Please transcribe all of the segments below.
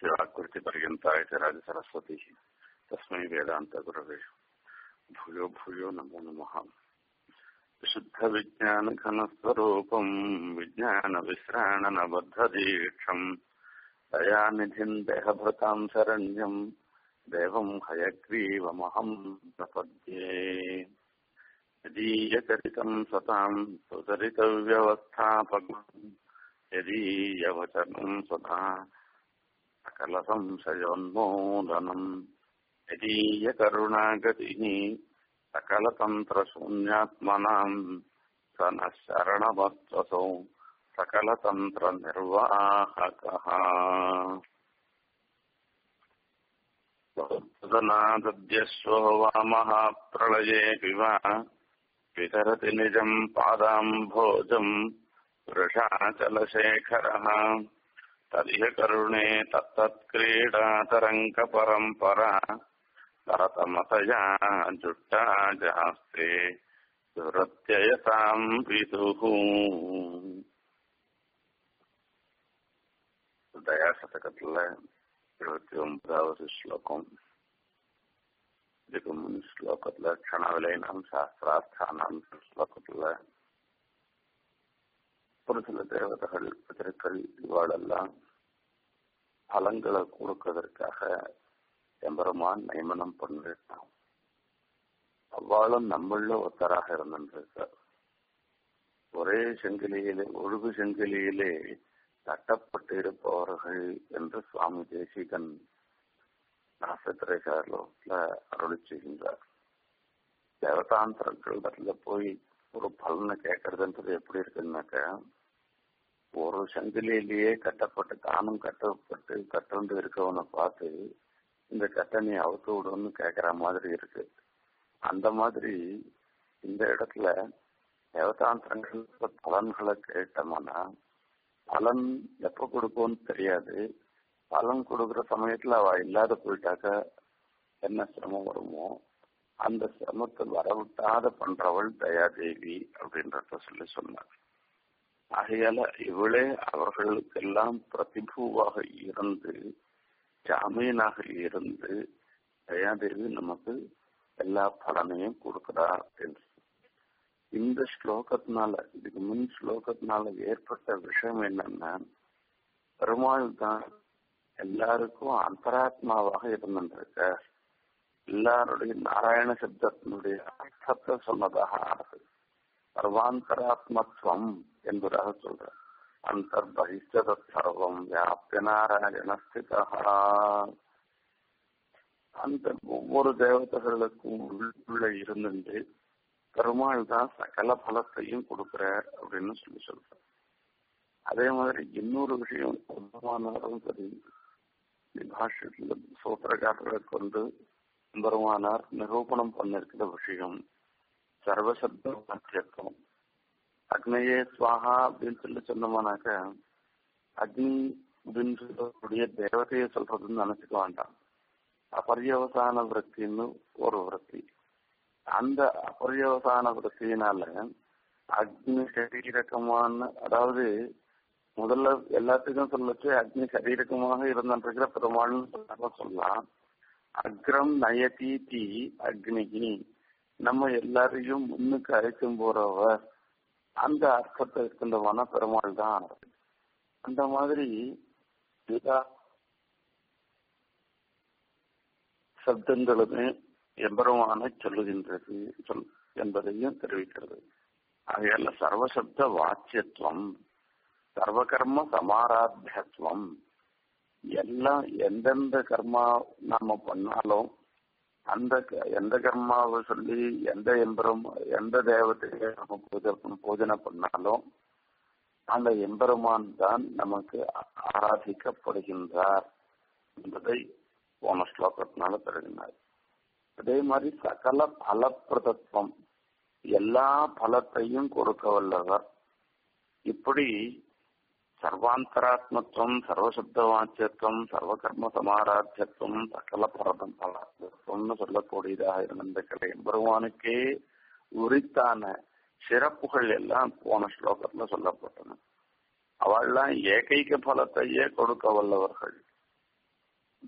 यस्य वाक्कृतिपर्यन्ता इति राजसरस्वती तस्मै वेदान्तगुरवे भूयो भूयो नमो नमः विशुद्धविज्ञानघनस्वरूपम् विज्ञानविश्राणनबद्धदीक्षम् दयानिधिम् देहभृताम् शरण्यम् देवम् हयग्रीवमहम् प्रपद्ये यदीयचरितम् सताम् सुचरितव्यवस्थापकम् यदीयवचनम् सदा सकलसंशयोन्मोदनम् यदीयकरुणागतिः सकलतन्त्रशून्यात्मनाम् स नः शरणवस्त्वसौ सकलतन्त्रनिर्वाहकः सदनादद्यश्वो वामः प्रलयेऽपि वा वितरति निजम् पादाम्भोजम् वृषाचलशेखरः तदिह करुणे तत्तत्क्रीडातरङ्गपरम्परा भरतमतया जुट्टा जास्ते दुरत्ययताम् विदुः தயாசதகத்துல இருபத்தி ஒன்பதாவது ஸ்லோகம் இதுக்கு முன் ஸ்லோகத்துல க்ஷணவிலைனாம் சாஸ்திரார்த்தானாம் ஸ்லோகத்துல ஒரு சில தேவதைகள் பிதற்கள் இவாளெல்லாம் பலங்களை கொடுக்கறதற்காக எம்பெருமான் நியமனம் பண்ணிருக்கான் அவ்வாளும் நம்மள ஒருத்தராக இருந்திருக்கார் ஒரே செங்கிலியிலே ஒழுகு செங்கிலியிலே தட்டப்பட்டு இருப்பவர்கள் என்று சுவாமி தேசிகன் நாசத்திரைசாரில் அருளி செய்கின்றார் தேவதாந்திரங்கள் போய் ஒரு பலனை கேட்கறதுன்றது எப்படி இருக்குன்னாக்க ஒரு சங்கிலியிலேயே கட்டப்பட்டு தானும் கட்டப்பட்டு கட்டுண்டு இருக்கவனை பார்த்து இந்த கட்டை நீ அவுத்து விடுன்னு கேட்கற மாதிரி இருக்கு அந்த மாதிரி இந்த இடத்துல தேவதாந்திரங்கள் பலன்களை கேட்டோம்னா பலன் எப்ப கொடுக்கும்னு தெரியாது பலன் கொடுக்குற சமயத்துல அவ இல்லாத போயிட்டாக்க என்ன சிரமம் வருமோ அந்த சிரமத்தை வரவிட்டாத பண்றவள் தயாதேவி அப்படின்றத சொல்லி சொன்னார் ஆகையால இவளே அவர்களுக்கெல்லாம் பிரதிபூவாக இருந்து ஜாமீனாக இருந்து தயாதேவி நமக்கு எல்லா பலனையும் கொடுக்குறா அப்படின்னு இந்த ஸ்லோகத்தினால இதுக்கு முன் ஸ்லோகத்தினால ஏற்பட்ட விஷயம் என்னன்னா பெருமாள் தான் எல்லாருக்கும் அந்தராத்மாவாக இருந்திருக்க எல்லாருடைய நாராயண சப்தத்தினுடைய அர்த்தத்தை சொன்னதாக ஆனது சர்வாந்தராத்மத்வம் என்பதாக சொல்ற அந்தர் பகிஷ்டத சர்வம் வியாபிய நாராயண ஸ்திதா அந்த ஒவ்வொரு தேவதைகளுக்கும் உள்ள இருந்துட்டு பெருமாள் தான் சகல பலத்தையும் கொடுக்குற அப்படின்னு சொல்லி சொல்ற அதே மாதிரி இன்னொரு விஷயம் பெருமானாரும் சரி பாஷ்யத்துல சூத்திரக்காரர்களை கொண்டு பெருமானார் நிரூபணம் பண்ணிருக்கிற விஷயம் சர்வசப்த வாக்கியத்துவம் அக்னையே சுவாகா அப்படின்னு சொல்லி சொன்னோம்னாக்க அக்னி அப்படின்னு சொல்லக்கூடிய தேவதையை சொல்றதுன்னு நினைச்சுக்க வேண்டாம் அபரியவசான விற்த்தின்னு ஒரு விற்பி அந்த அபரியவசான விற்த்தியினால அக்னி சரீரகமான அதாவது முதல்ல எல்லாத்துக்கும் சொல்லச்சு அக்னி சரீரகமாக இருந்திருக்கிற பெருமாள்னு சொல்லலாம் அக்ரம் நயதி தி அக்னிகி நம்ம எல்லாரையும் முன்னுக்கு அழைக்கும் போறவர் அந்த அர்த்தத்தை இருக்கின்றவான பெருமாள் தான் அந்த மாதிரி சப்தங்களுமே எம்பெருமான சொல்லுகின்றது சொல் என்பதையும் தெரிவிக்கிறது ஆகையால சர்வசப்த வாச்சியத்துவம் சர்வகர்ம சமாராத்தியத்துவம் எல்லாம் எந்தெந்த கர்மா நாம பண்ணாலும் அந்த எந்த கர்மாவை சொல்லி எந்த எம்பெரும் எந்த தேவத்தையை நம்ம பூஜை பூஜனை பண்ணாலும் அந்த எம்பெருமான் தான் நமக்கு ஆராதிக்கப்படுகின்றார் என்பதை போன ஸ்லோகத்தினால தெரிவினார் அதே மாதிரி சகல பலப்பிரதத்துவம் எல்லா பலத்தையும் கொடுக்க வல்லவர் இப்படி சர்வாந்தராத்மத்துவம் சர்வசப்த வாச்சியத்துவம் சர்வகர்ம சமாராத்தியத்துவம் சகல பரதம் பலத்துவம்னு சொல்லக்கூடியதாக இருந்த எம்பெருமானுக்கே உரித்தான சிறப்புகள் எல்லாம் போன ஸ்லோகத்துல சொல்லப்பட்டன அவள்லாம் ஏகைக்க பலத்தையே கொடுக்க வல்லவர்கள்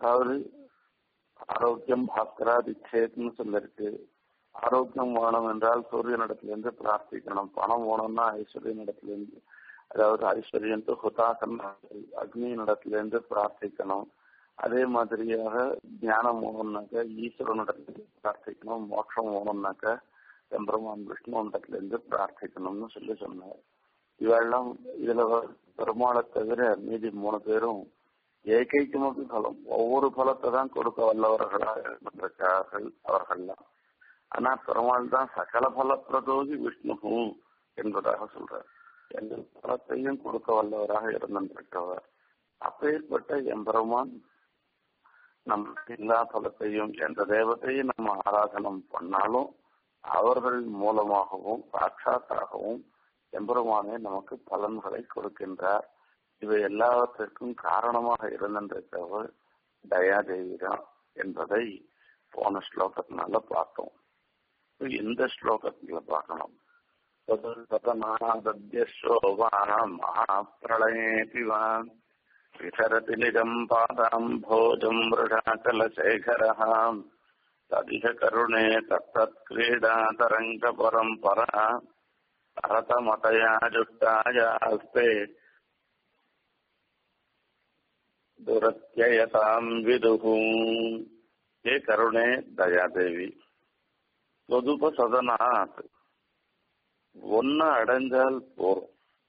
அதாவது ஆரோக்கியம் பாஸ்கராதி சேத்னு சொல்லிருக்கு ஆரோக்கியம் வேணும் என்றால் சூரியனிடத்திலிருந்து பிரார்த்திக்கணும் பணம் வேணும்னா ஐஸ்வர்யனிடத்திலிருந்து அதாவது ஐஸ்வர்யம் ஹுதாசன் அக்னியினிடத்திலிருந்து பிரார்த்திக்கணும் அதே மாதிரியாக ஞானம் வேணும்னாக்க ஈஸ்வரனிடத்திலிருந்து பிரார்த்திக்கணும் மோட்சம் வேணும்னாக்க எம்பெருமான் விஷ்ணுவிடத்திலிருந்து பிரார்த்திக்கணும்னு சொல்லி சொன்னார் இவெல்லாம் இதுல பெருமாளை தவிர மீதி மூணு பேரும் ஏகைக்குமக்கு பலம் ஒவ்வொரு பலத்தை தான் கொடுக்க வல்லவர்களாக இருந்திருக்கிறார்கள் அவர்கள்லாம் ஆனா பெருமாள் தான் சகல பலப்பிரதோகி விஷ்ணு என்பதாக சொல்றார் எந்த பலத்தையும் கொடுக்க வல்லவராக இருந்திருக்கிறவர் அப்பேற்பட்ட எம்பெருமான் நமக்கு எல்லா பலத்தையும் எந்த தெய்வத்தையும் நம்ம ஆராதனம் பண்ணாலும் அவர்கள் மூலமாகவும் சாட்சாத்தாகவும் எம்பெருமானே நமக்கு பலன்களை கொடுக்கின்றார் இவை எல்லாவற்றிற்கும் காரணமாக இருந்திருக்கிறவர் தயாதேவி தான் என்பதை போன ஸ்லோகத்தினால பார்த்தோம் இந்த ஸ்லோகத்துல பார்க்கணும் மகாப்பிரளயேபிவான் விசரதி நிஜம் பாதாம் போஜம் மிருடாச்சலசேகரः तदिह करुणे तत्तत्क्रीडा तरङ्गपरम्परा भरतमतया जुष्टायास्ते दुरत्ययताम् विदुः हे करुणे दयादेवी சொதுப சதனாத் ஒன்னு அடைஞ்சால் போறோம்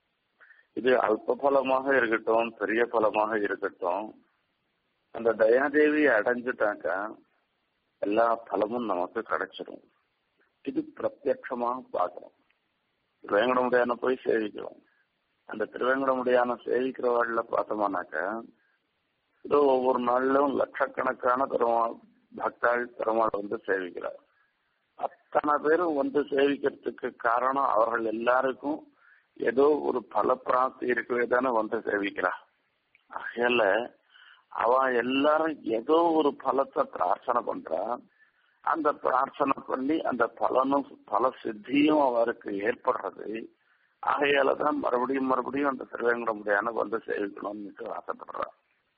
இது அல்ப பலமாக இருக்கட்டும் பெரிய பலமாக இருக்கட்டும் அந்த தயாதேவி அடைஞ்சிட்டாக்கா எல்லா பலமும் நமக்கு கிடைச்சிடும் இது பிரத்யட்சமாக பார்க்கிறோம் திருவேங்கடமுடியான போய் சேவிக்கிறோம் அந்த திருவேங்கடமுடியான சேவிக்கிறவாழ்ல பார்த்தோம்னாக்க இதோ ஒவ்வொரு நாளிலும் லட்சக்கணக்கான பெருமாள் பக்தாள் பெருமாள் வந்து சேவிக்கிறார் அத்தனை பேரும் வந்து சேவிக்கிறதுக்கு காரணம் அவர்கள் எல்லாருக்கும் ஏதோ ஒரு பல பிராப்தி இருக்கவே தானே வந்து சேவிக்கிறா ஆகையால அவ எல்லாரும் ஏதோ ஒரு பலத்தை பிரார்த்தனை பண்றா அந்த பிரார்த்தனை பண்ணி அந்த பலனும் பல சித்தியும் அவருக்கு ஏற்படுறது ஆகையால தான் மறுபடியும் மறுபடியும் அந்த திருவேங்கடமுடியான வந்து சேவிக்கணும்னு ஆசைப்படுறா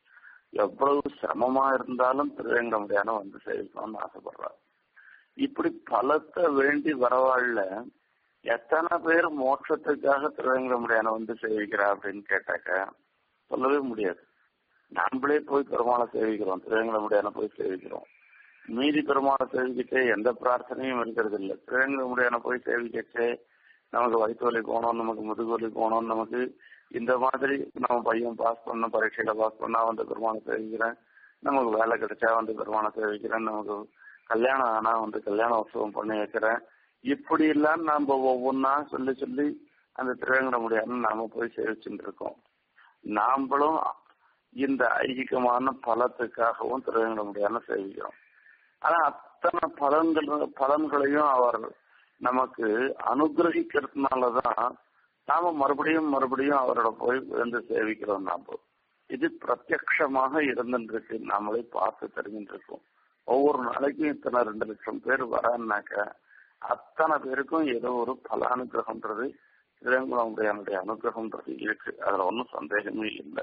எவ்வளவு சிரமமா இருந்தாலும் திருவேங்கடமுடியான வந்து சேவிக்கணும்னு ஆசைப்படுறா இப்படி பலத்தை வேண்டி வரவாழ்ல எத்தனை பேர் மோட்சத்துக்காக திருவேங்கடமுடியான வந்து சேவிக்கிறா அப்படின்னு கேட்டாக்க சொல்லவே முடியாது நாமளே போய் பெருமாளை சேவிக்கிறோம் திருவேங்கடமுடியான போய் சேவிக்கிறோம் மீதி பெருமாளை சேவிக்கச்சே எந்த பிரார்த்தனையும் இருக்கிறது இல்லை திருவேங்கடமுடியான போய் சேவிக்கச்சே நமக்கு வயிற்று வலி போகணும் நமக்கு முதுகு வலி போகணும் நமக்கு இந்த மாதிரி நம்ம பையன் பாஸ் பண்ண பரீட்சையில பாஸ் பண்ணா வந்து பெருமாளை சேவிக்கிறேன் நமக்கு வேலை கிடைச்சா வந்து பெருமாளை சேவிக்கிறேன் நமக்கு கல்யாணம் ஆனா வந்து கல்யாண உற்சவம் பண்ணி வைக்கிறேன் இப்படி எல்லாம் நாம ஒவ்வொன்னா சொல்லி சொல்லி அந்த திருவேங்கடமுடியான நாம போய் சேவிச்சுட்டு இருக்கோம் நாம்பளும் இந்த ஐகிகமான பலத்துக்காகவும் திருவேங்கடமுடியான சேவிக்கிறோம் ஆனா அத்தனை பலன்கள் பலன்களையும் அவர் நமக்கு அனுகிரகிக்கிறதுனாலதான் நாம மறுபடியும் மறுபடியும் அவரோட போய் வந்து சேவிக்கிறோம் நாம இது பிரத்யக்ஷமாக இருந்துருக்கு நாமளே பார்த்து தெரிஞ்சுட்டு இருக்கோம் ஒவ்வொரு நாளைக்கும் இத்தனை ரெண்டு லட்சம் பேர் வரான்னாக்க அத்தனை பேருக்கும் ஏதோ ஒரு பலானுகிரகம்ன்றது திருவேங்குளமுடையானுடைய அனுகிரகம்ன்றது இருக்கு அதுல ஒன்றும் சந்தேகமே இல்லை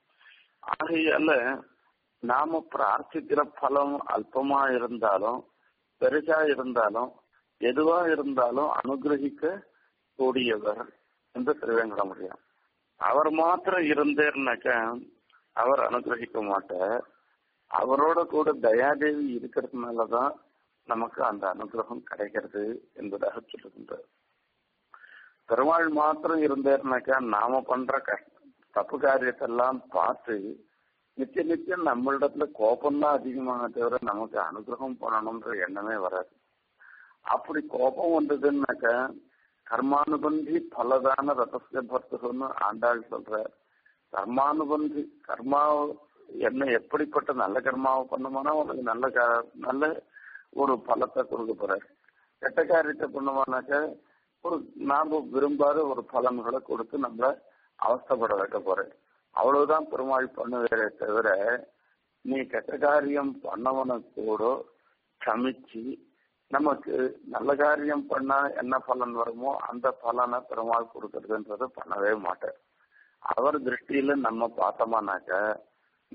ஆகையால நாம பிரார்த்திக்கிற பலம் அல்பமா இருந்தாலும் பெருசா இருந்தாலும் எதுவா இருந்தாலும் அனுகிரகிக்க கூடியவர் என்று திருவேங்கடமுடியான் அவர் மாத்திரம் இருந்தேர்னாக்க அவர் அனுகிரகிக்க மாட்டார் அவரோட கூட தயாதேவி இருக்கிறதுனாலதான் நமக்கு அந்த அனுகிரகம் கிடைக்கிறது என்பதாக சொல்லுகின்றார் பெருமாள் மாத்திரம் இருந்தேர்னாக்கா நாம பண்ற கஷ்ட தப்பு காரியத்தெல்லாம் பார்த்து நித்திய நித்தியம் நம்மளிடத்துல கோபம்தான் அதிகமாக தவிர நமக்கு அனுகிரகம் பண்ணணும்ன்ற எண்ணமே வராது அப்படி கோபம் வந்ததுன்னாக்க கர்மானுபந்தி பலதான ரதஸ்ய பர்த்தகம்னு ஆண்டாள் சொல்ற கர்மானுபந்தி கர்மா என்ன எப்படிப்பட்ட நல்ல கர்மாவை பண்ணோம்னா உனக்கு நல்ல நல்ல ஒரு பலத்தை கொடுக்க போறாரு கெட்ட காரியத்தை பண்ணோம்னாக்க ஒரு நாம விரும்பாத ஒரு பலன்களை கொடுத்து நம்மள அவஸ்தப்பட வைக்க போறேன் அவ்வளவுதான் பெருமாள் பண்ணுவேரே தவிர நீ கெட்ட காரியம் பண்ணவன கூட சமிச்சு நமக்கு நல்ல காரியம் பண்ணா என்ன பலன் வருமோ அந்த பலனை பெருமாள் கொடுக்கறதுன்றத பண்ணவே மாட்டார் அவர் திருஷ்டியில நம்ம பார்த்தோமானாக்க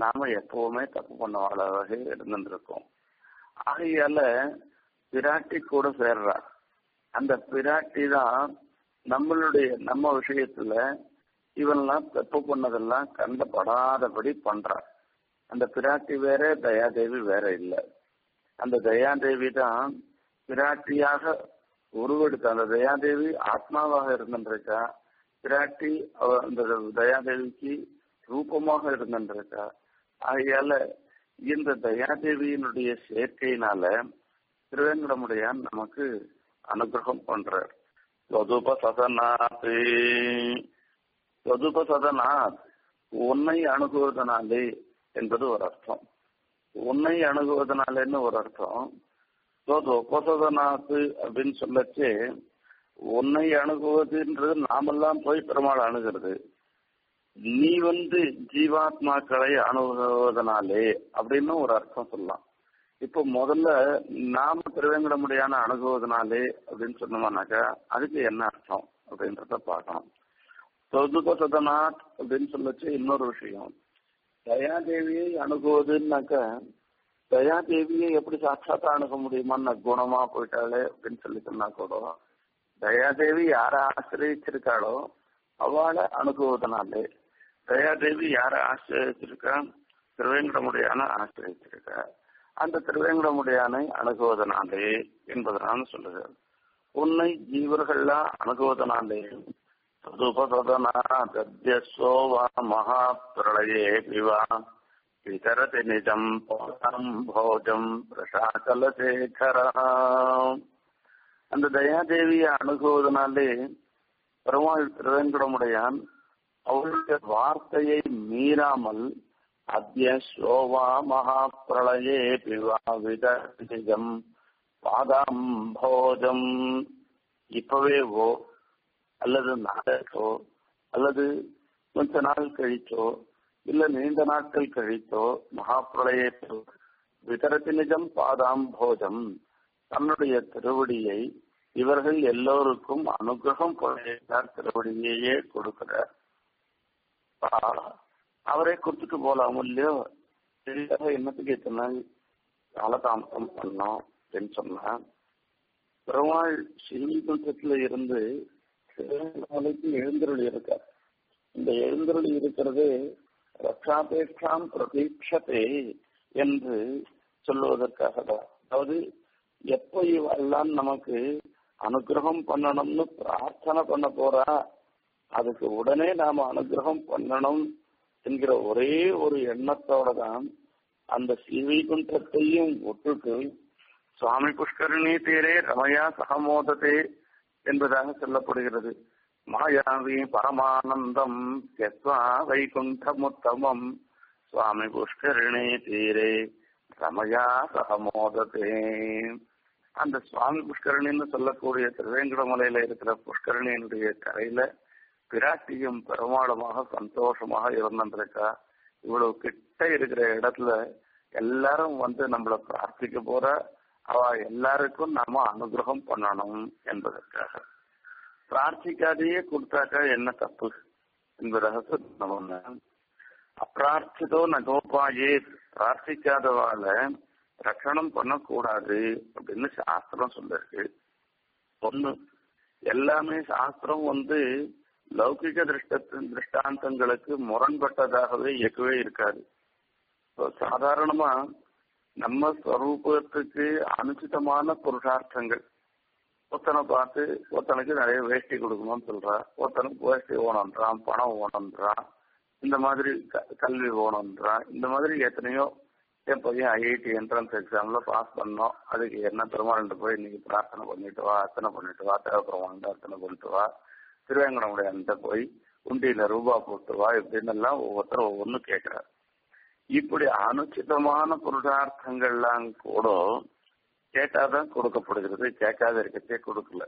நாம எப்பவுமே தப்பு பண்ணவாளாக இருந்துருக்கோம் ஆகையால பிராட்டி கூட சேர்றா அந்த பிராட்டி தான் நம்மளுடைய நம்ம விஷயத்துல இவெல்லாம் தப்பு பண்ணதெல்லாம் கண்டப்படாதபடி பண்றா அந்த பிராட்டி வேற தயாதேவி வேற இல்லை அந்த தயாதேவி தான் பிராட்டியாக உருவெடுத்த அந்த தயாதேவி ஆத்மாவாக இருந்திருக்கா பிராட்டி அவ அந்த தயாதேவிக்கு ரூபமாக இருந்திருக்கா ஆகையால இந்த தயாதேவியினுடைய சேர்க்கையினால திருவேங்கடமுடையான் நமக்கு அனுகிரகம் பண்றார் ஸ்வதுப சதநாத் ஸ்வதுப சதநாத் உன்னை அணுகுவதனாலே என்பது ஒரு அர்த்தம் உன்னை அணுகுவதனாலேன்னு ஒரு அர்த்தம் உபசதனாத்து அப்படின்னு சொல்லச்சு உன்னை அணுகுவதுன்றது நாமெல்லாம் போய் பெருமாள் அணுகிறது நீ வந்து ஜீவாத்மாக்களை அணுகுவதனாலே அப்படின்னு ஒரு அர்த்தம் சொல்லலாம் இப்போ முதல்ல நாம திருவேங்கடமுடியான அணுகுவதனாலே அப்படின்னு சொன்னோம்னாக்கா அதுக்கு என்ன அர்த்தம் அப்படின்றத பார்க்கணும் சொதுபசதனாத் அப்படின்னு சொல்லச்சு இன்னொரு விஷயம் தயாதேவியை அணுகுவதுன்னாக்கா தயாதேவியை எப்படி சாட்சாத்தா அணுக முடியுமான்னு குணமா போயிட்டாளே அப்படின்னு சொல்லி சொன்னா கூட தயாதேவி யார ஆசிரியச்சிருக்காளோ அவளை அணுகுவதனாலே தயாதேவி யார ஆசிரியச்சிருக்கா திருவேங்கடமுடியான ஆசிரியச்சிருக்கா அந்த திருவேங்கடமுடியானை அணுகுவதனாலே என்பதனால சொல்லுகிறார் உன்னை ஜீவர்கள்லாம் அணுகுவதனாலே ததுபதனாத்யசோவா மகாபிரளயே பிவா விதரதி நிஜம் போதம் போஜம் பிரசாகலசேகரா அந்த தயாதேவியை அணுகுவதனாலே பெருமாள் திருவேங்கடமுடையான் அவளுடைய வார்த்தையை மீறாமல் அத்திய சோவா மகாபிரளயே பிவா விதரதி நிஜம் பாதாம் போஜம் இப்பவே ஓ அல்லது நாளைக்கோ அல்லது கொஞ்ச நாள் கழிச்சோ இல்ல நீண்ட நாட்கள் கழித்தோ மகாபிரளயத்தோ விதரத்தி நிஜம் பாதாம் போஜம் தன்னுடைய திருவடியை இவர்கள் எல்லோருக்கும் அனுகிரகம் கொள்கிறார் திருவடியையே கொடுக்கிறார் அவரே கொடுத்துட்டு போலாம் இல்லையோ சரியாக என்னத்துக்கு இத்தனை காலதாமசம் பண்ணோம் அப்படின்னு சொன்னா பெருமாள் ஸ்ரீகுண்டத்துல இருந்து மலைக்கு எழுந்தருள் இருக்கார் இந்த எழுந்தருள் இருக்கிறது ரக்ஷாபேட்சாம் பிரதீட்சத்தை என்று சொல்லுவதற்காக தான் அதாவது எப்ப இவெல்லாம் நமக்கு அனுகிரகம் பண்ணணும்னு பிரார்த்தனை பண்ண போறா அதுக்கு உடனே நாம அனுகிரகம் பண்ணணும் என்கிற ஒரே ஒரு எண்ணத்தோட தான் அந்த ஸ்ரீவைகுண்டத்தையும் விட்டுட்டு சுவாமி புஷ்கரணி தீரே ரமயா சகமோதத்தே என்பதாக சொல்லப்படுகிறது மாயாவி பரமானந்தம் தெத்வா வைகுண்டமுத்தமம் சுவாமி புஷ்கரணி தீரே ரமயா சகமோதத்தே அந்த சுவாமி புஷ்கரணின்னு சொல்லக்கூடிய திருவேங்கடமலையில இருக்கிற புஷ்கரணியினுடைய கரையில பிராட்டியும் பெருமாளுமாக சந்தோஷமாக இருந்திருக்கா இவ்வளவு கிட்ட இருக்கிற இடத்துல எல்லாரும் வந்து நம்மள பிரார்த்திக்க போற அவ எல்லாருக்கும் நாம அனுகிரகம் பண்ணணும் என்பதற்காக பிரார்த்திக்காதையே கொடுத்தாக்கா என்ன தப்பு என்பதாக சொன்ன அப்பிரார்த்திதோ நகோபாயே பிரார்த்திக்காதவால ரட்சணம் பண்ணக்கூடாது அப்படின்னு சாஸ்திரம் சொல்லிருக்கு ஒண்ணு எல்லாமே சாஸ்திரம் வந்து லௌகிக திருஷ்ட திருஷ்டாந்தங்களுக்கு முரண்பட்டதாகவே இருக்கவே இருக்காது சாதாரணமா நம்ம ஸ்வரூபத்துக்கு அனுச்சிதமான புருஷார்த்தங்கள் ஒருத்தனை பார்த்து ஒருத்தனுக்கு நிறைய வேஷ்டி கொடுக்கணும்னு சொல்றா ஒருத்தனுக்கு வேஷ்டி ஓணுன்றான் பணம் ஓணுன்றான் இந்த மாதிரி கல்வி ஓணுன்றான் இந்த மாதிரி எத்தனையோ என் பையன் ஐஐடி என்ட்ரன்ஸ் எக்ஸாம்ல பாஸ் பண்ணோம் அதுக்கு என்ன பெருமாள்கிட்ட போய் இன்னைக்கு பிரார்த்தனை பண்ணிட்டு வா அர்ச்சனை பண்ணிட்டு வா தேவைப்படுறோம் வந்து அர்ச்சனை பண்ணிட்டு வா திருவேங்கடமுடைய போய் உண்டியில ரூபா போட்டு வா இப்படின்னு எல்லாம் ஒவ்வொருத்தரும் ஒவ்வொன்னு கேட்கிறார் இப்படி அனுச்சிதமான புருஷார்த்தங்கள்லாம் கூட கேட்டாதான் கொடுக்கப்படுகிறது கேட்காத இருக்கச்சே கொடுக்கல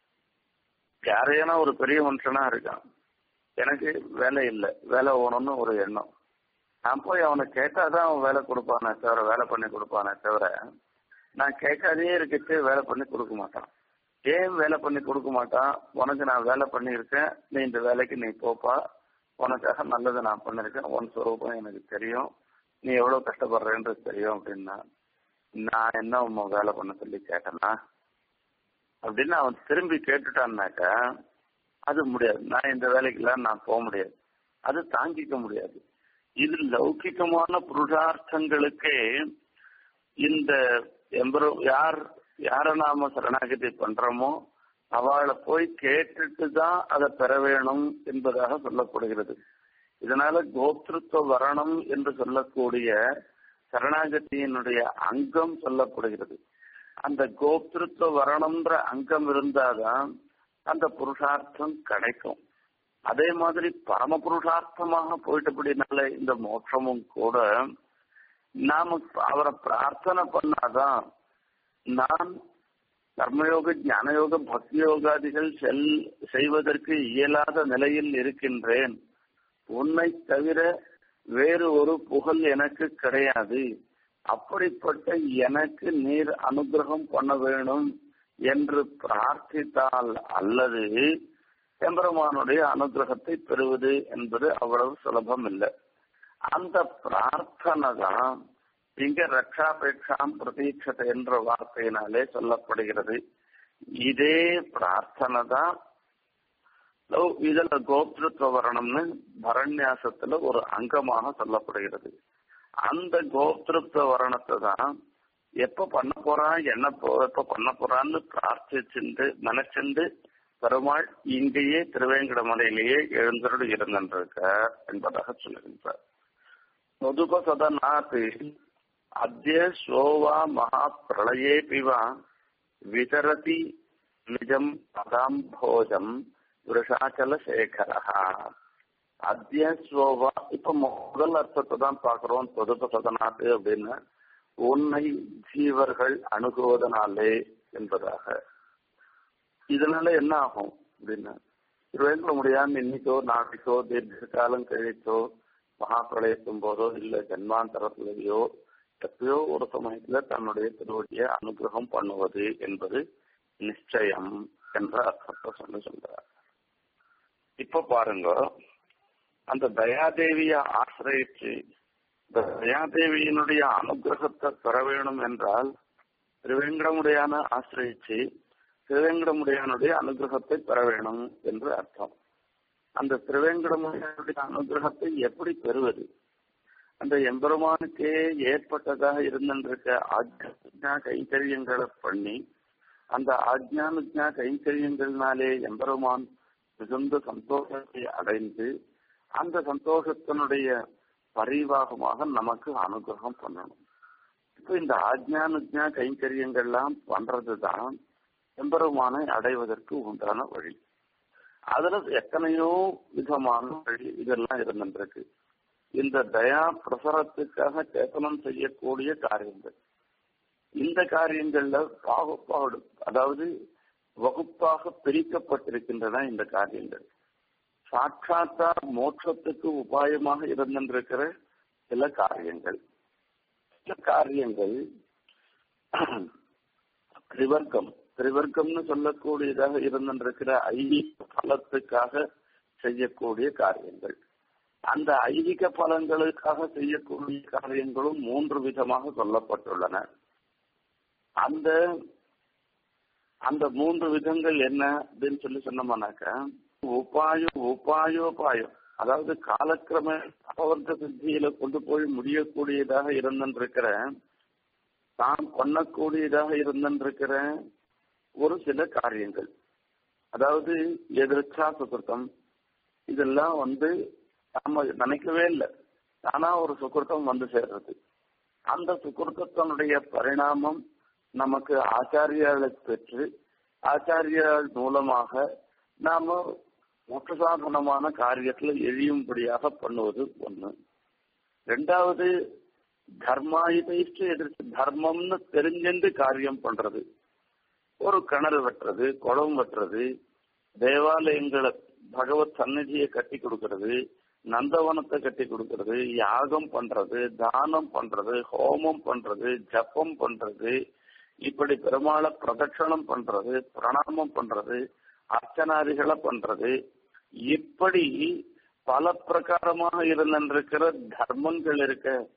யாரையானா ஒரு பெரிய மனுஷனா இருக்கான் எனக்கு வேலை இல்லை வேலை ஓணும்னு ஒரு எண்ணம் நான் போய் அவனை கேட்டாதான் அவன் வேலை கொடுப்பானே தவிர வேலை பண்ணி கொடுப்பானே தவிர நான் கேட்காதே இருக்கச்சு வேலை பண்ணி கொடுக்க மாட்டான் ஏன் வேலை பண்ணி கொடுக்க மாட்டான் உனக்கு நான் வேலை பண்ணியிருக்கேன் நீ இந்த வேலைக்கு நீ போப்பா உனக்காக நல்லதை நான் பண்ணிருக்கேன் உன் சுரூபம் எனக்கு தெரியும் நீ எவ்வளவு கஷ்டப்படுறேன்றது தெரியும் அப்படின்னா நான் என்ன உன் வேலை பண்ண சொல்லி கேட்டேனா அப்படின்னு அவன் திரும்பி கேட்டுட்டான்னாக்கா அது முடியாது நான் இந்த வேலைக்கெல்லாம் நான் போக முடியாது அது தாங்கிக்க முடியாது இது லௌகிகமான புருஷார்த்தங்களுக்கே இந்த எம்பரோ யார் யார நாம சரணாகதி பண்றோமோ அவளை போய் கேட்டுட்டு தான் அதை பெற வேணும் என்பதாக சொல்லப்படுகிறது இதனால கோப்திருத்துவ வரணம் என்று சொல்லக்கூடிய சரணாகதியினுடைய அங்கம் சொல்லப்படுகிறது அந்த கோப்திருத்துவ வரணம்ன்ற அங்கம் இருந்தாதான் அந்த புருஷார்த்தம் கிடைக்கும் அதே மாதிரி பரம புருஷார்த்தமாக போயிட்டபடினால இந்த மோட்சமும் கூட நாம அவரை பிரார்த்தனை பண்ணாதான் நான் கர்மயோக ஞானயோக பக்தி யோகாதிகள் செல் செய்வதற்கு இயலாத நிலையில் இருக்கின்றேன் உன்னை தவிர வேறு ஒரு புகழ் எனக்கு கிடையாது அப்படிப்பட்ட எனக்கு நீர் அனுகிரகம் பண்ண வேணும் என்று பிரார்த்தித்தால் அல்லது எம்பெருமானுடைய அனுகிரகத்தை பெறுவது என்பது அவ்வளவு சுலபம் இல்லை அந்த பிரார்த்தனை தான் இங்க ரக்ஷாபேட்சாம் பிரதீட்சத்தை என்ற வார்த்தையினாலே சொல்லப்படுகிறது இதே பிரார்த்தனை தான் இதுல கோப்திருத்துவ வரணம்னு பரண்யாசத்துல ஒரு அங்கமாக சொல்லப்படுகிறது அந்த கோப்திருத்துவ வரணத்தை தான் எப்ப பண்ண போறான் என்ன போ எப்ப பண்ண போறான்னு பிரார்த்திச்சுண்டு நினைச்சுண்டு பெருமாள் இங்கேயே திருவேங்கடமலையிலேயே எழுந்தருள் இருந்திருக்க என்பதாக சொல்லுகின்றார் நொதுப சதநாத் அத்திய சோவா மகா பிரளயே பிவா விதரதி நிஜம் பதாம்போஜம் விருஷாச்சல சேகரா அத்திய ஸ்வோவா இப்ப முதல் அர்த்தத்தை தான் பாக்குறோம் தொதுப சதநாத்து அப்படின்னு உன்னை ஜீவர்கள் அணுகுவதனாலே என்பதாக இதனால என்ன ஆகும் அப்படின்னா திருவேங்கட முடியாம இன்னைக்கோ நாளைக்கோ தீர்க்க காலம் கழிச்சோ மகாபிரளயத்தும் போதோ இல்ல ஜென்மாந்தரத்திலேயோ எப்பயோ ஒரு சமயத்துல தன்னுடைய திருவடியை அனுகிரகம் பண்ணுவது என்பது நிச்சயம் என்ற அர்த்தத்தை சொல்லி சொல்றார் இப்ப பாருங்க அந்த தயாதேவிய ஆசிரியச்சு தயாதேவியினுடைய அனுகிரகத்தை பெற வேணும் என்றால் திருவேங்கடமுடையான ஆசிரியச்சு திருவேங்கடமுடையானுடைய அனுகிரகத்தை பெற வேணும் என்று அர்த்தம் அந்த திருவேங்கடமுடையானுடைய அனுகிரகத்தை எப்படி பெறுவது அந்த எம்பெருமானுக்கே ஏற்பட்டதாக இருந்திருக்க ஆஜ்ஞா கைங்கரியங்களை பண்ணி அந்த ஆஜ்ஞானுஜா கைங்கரியங்களினாலே எம்பெருமான் மிகுந்த சந்தோஷத்தை அடைந்து அந்த சந்தோஷத்தினுடைய பரிவாகமாக நமக்கு அனுகிரகம் பண்ணணும் இப்ப இந்த ஆஜ்ஞானுஜா கைங்கரியங்கள்லாம் பண்றதுதான் எம்பெருமானை அடைவதற்கு உண்டான வழி அதுல எத்தனையோ விதமான வழி இதெல்லாம் இருந்திருக்கு இந்த தயா பிரசரத்துக்காக சேத்தனம் செய்யக்கூடிய காரியங்கள் இந்த காரியங்கள்ல பாகுபாடு அதாவது வகுப்பாக பிரிக்கப்பட்டிருக்கின்றன இந்த காரியங்கள் சாட்சாத்தா மோட்சத்துக்கு உபாயமாக இருந்திருக்கிற சில காரியங்கள் சில காரியங்கள் திரிவர்க்கம் திரிவர்க்கம்னு சொல்லக்கூடியதாக இருந்திருக்கிற ஐதீக பலத்துக்காக செய்யக்கூடிய காரியங்கள் அந்த ஐதீக பலங்களுக்காக செய்யக்கூடிய காரியங்களும் மூன்று விதமாக சொல்லப்பட்டுள்ளன அந்த அந்த மூன்று விதங்கள் என்ன அப்படின்னு சொல்லி சொன்னோம்னாக்கா உபாயம் உபாயோபாயம் அதாவது காலக்கிரம அபவர்க்க சித்தியில கொண்டு போய் முடியக்கூடியதாக இருந்திருக்கிற தான் பண்ணக்கூடியதாக இருந்திருக்கிற ஒரு சில காரியங்கள் அதாவது எதிர்ச்சா சுகிருத்தம் இதெல்லாம் வந்து நாம நினைக்கவே இல்லை ஆனா ஒரு சுகிருத்தம் வந்து சேர்றது அந்த சுகிருத்தத்தினுடைய பரிணாமம் நமக்கு ஆச்சாரியாலை பெற்று ஆச்சாரியால் மூலமாக நாம மோட்சசாதனமான காரியத்துல எழியும்படியாக பண்ணுவது ஒண்ணு ரெண்டாவது தர்மாயுதைஷ்டு எதிர்த்து தர்மம்னு தெரிஞ்சென்று காரியம் பண்றது ஒரு கிணறு வெட்டுறது குளம் வெட்டுறது தேவாலயங்களை பகவத் சன்னதியை கட்டி கொடுக்கறது நந்தவனத்தை கட்டி கொடுக்கறது யாகம் பண்றது தானம் பண்றது ஹோமம் பண்றது ஜப்பம் பண்றது இப்படி பெருமாளை பிரதட்சணம் பண்றது பிரணாமம் பண்றது அர்ச்சனாதிகளை பண்றது இப்படி பல பிரகாரமாக இருந்திருக்கிற தர்மங்கள் இருக்க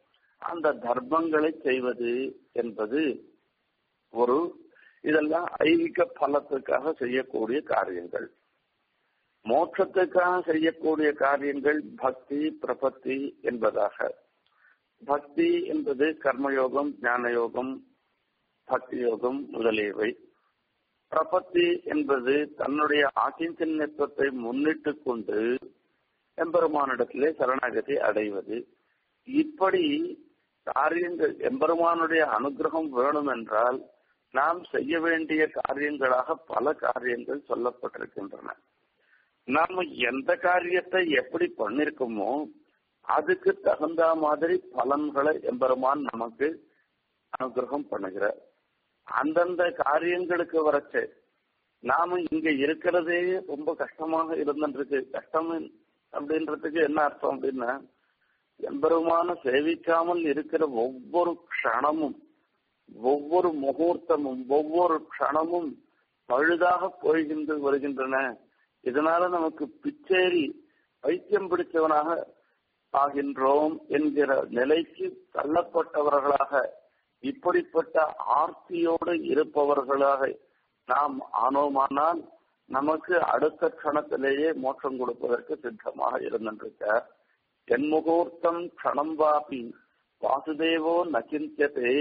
அந்த தர்மங்களை செய்வது என்பது ஒரு இதெல்லாம் ஐகிக பலத்துக்காக செய்யக்கூடிய காரியங்கள் மோட்சத்துக்காக செய்யக்கூடிய காரியங்கள் பக்தி பிரபத்தி என்பதாக பக்தி என்பது கர்மயோகம் ஞான யோகம் பக்தி யோகம் முதலியவை பிரபத்தி என்பது தன்னுடைய ஆக்கிஞ்சன்யத்துவத்தை முன்னிட்டு கொண்டு எம்பெருமானிடத்திலே சரணாகதி அடைவது இப்படி காரியங்கள் எம்பெருமானுடைய அனுகிரகம் வேணும் என்றால் நாம் செய்ய வேண்டிய காரியங்களாக பல காரியங்கள் சொல்லப்பட்டிருக்கின்றன நாம எந்த காரியத்தை எப்படி பண்ணிருக்கோமோ அதுக்கு தகுந்த மாதிரி பலன்களை எம்பெருமான் நமக்கு அனுகிரகம் பண்ணுகிறார் அந்தந்த காரியங்களுக்கு வரச்சு நாம இங்க இருக்கிறதே ரொம்ப கஷ்டமாக இருந்துருக்கு கஷ்டம் அப்படின்றதுக்கு என்ன அர்த்தம் அப்படின்னா எம்பெருமான சேவிக்காமல் இருக்கிற ஒவ்வொரு க்ஷணமும் ஒவ்வொரு முகூர்த்தமும் ஒவ்வொரு க்ஷணமும் பழுதாக போய்கின்ற வருகின்றன இதனால நமக்கு பிச்சேரி வைத்தியம் பிடிச்சவனாக ஆகின்றோம் என்கிற நிலைக்கு தள்ளப்பட்டவர்களாக இப்படிப்பட்ட ஆர்த்தியோடு இருப்பவர்களாக நாம் ஆனோமானால் நமக்கு அடுத்த கணத்திலேயே மோட்சம் கொடுப்பதற்கு சித்தமாக இருந்திருக்க என் முகூர்த்தம் க்ஷணம் வாபி வாசுதேவோ நச்சிந்தியதே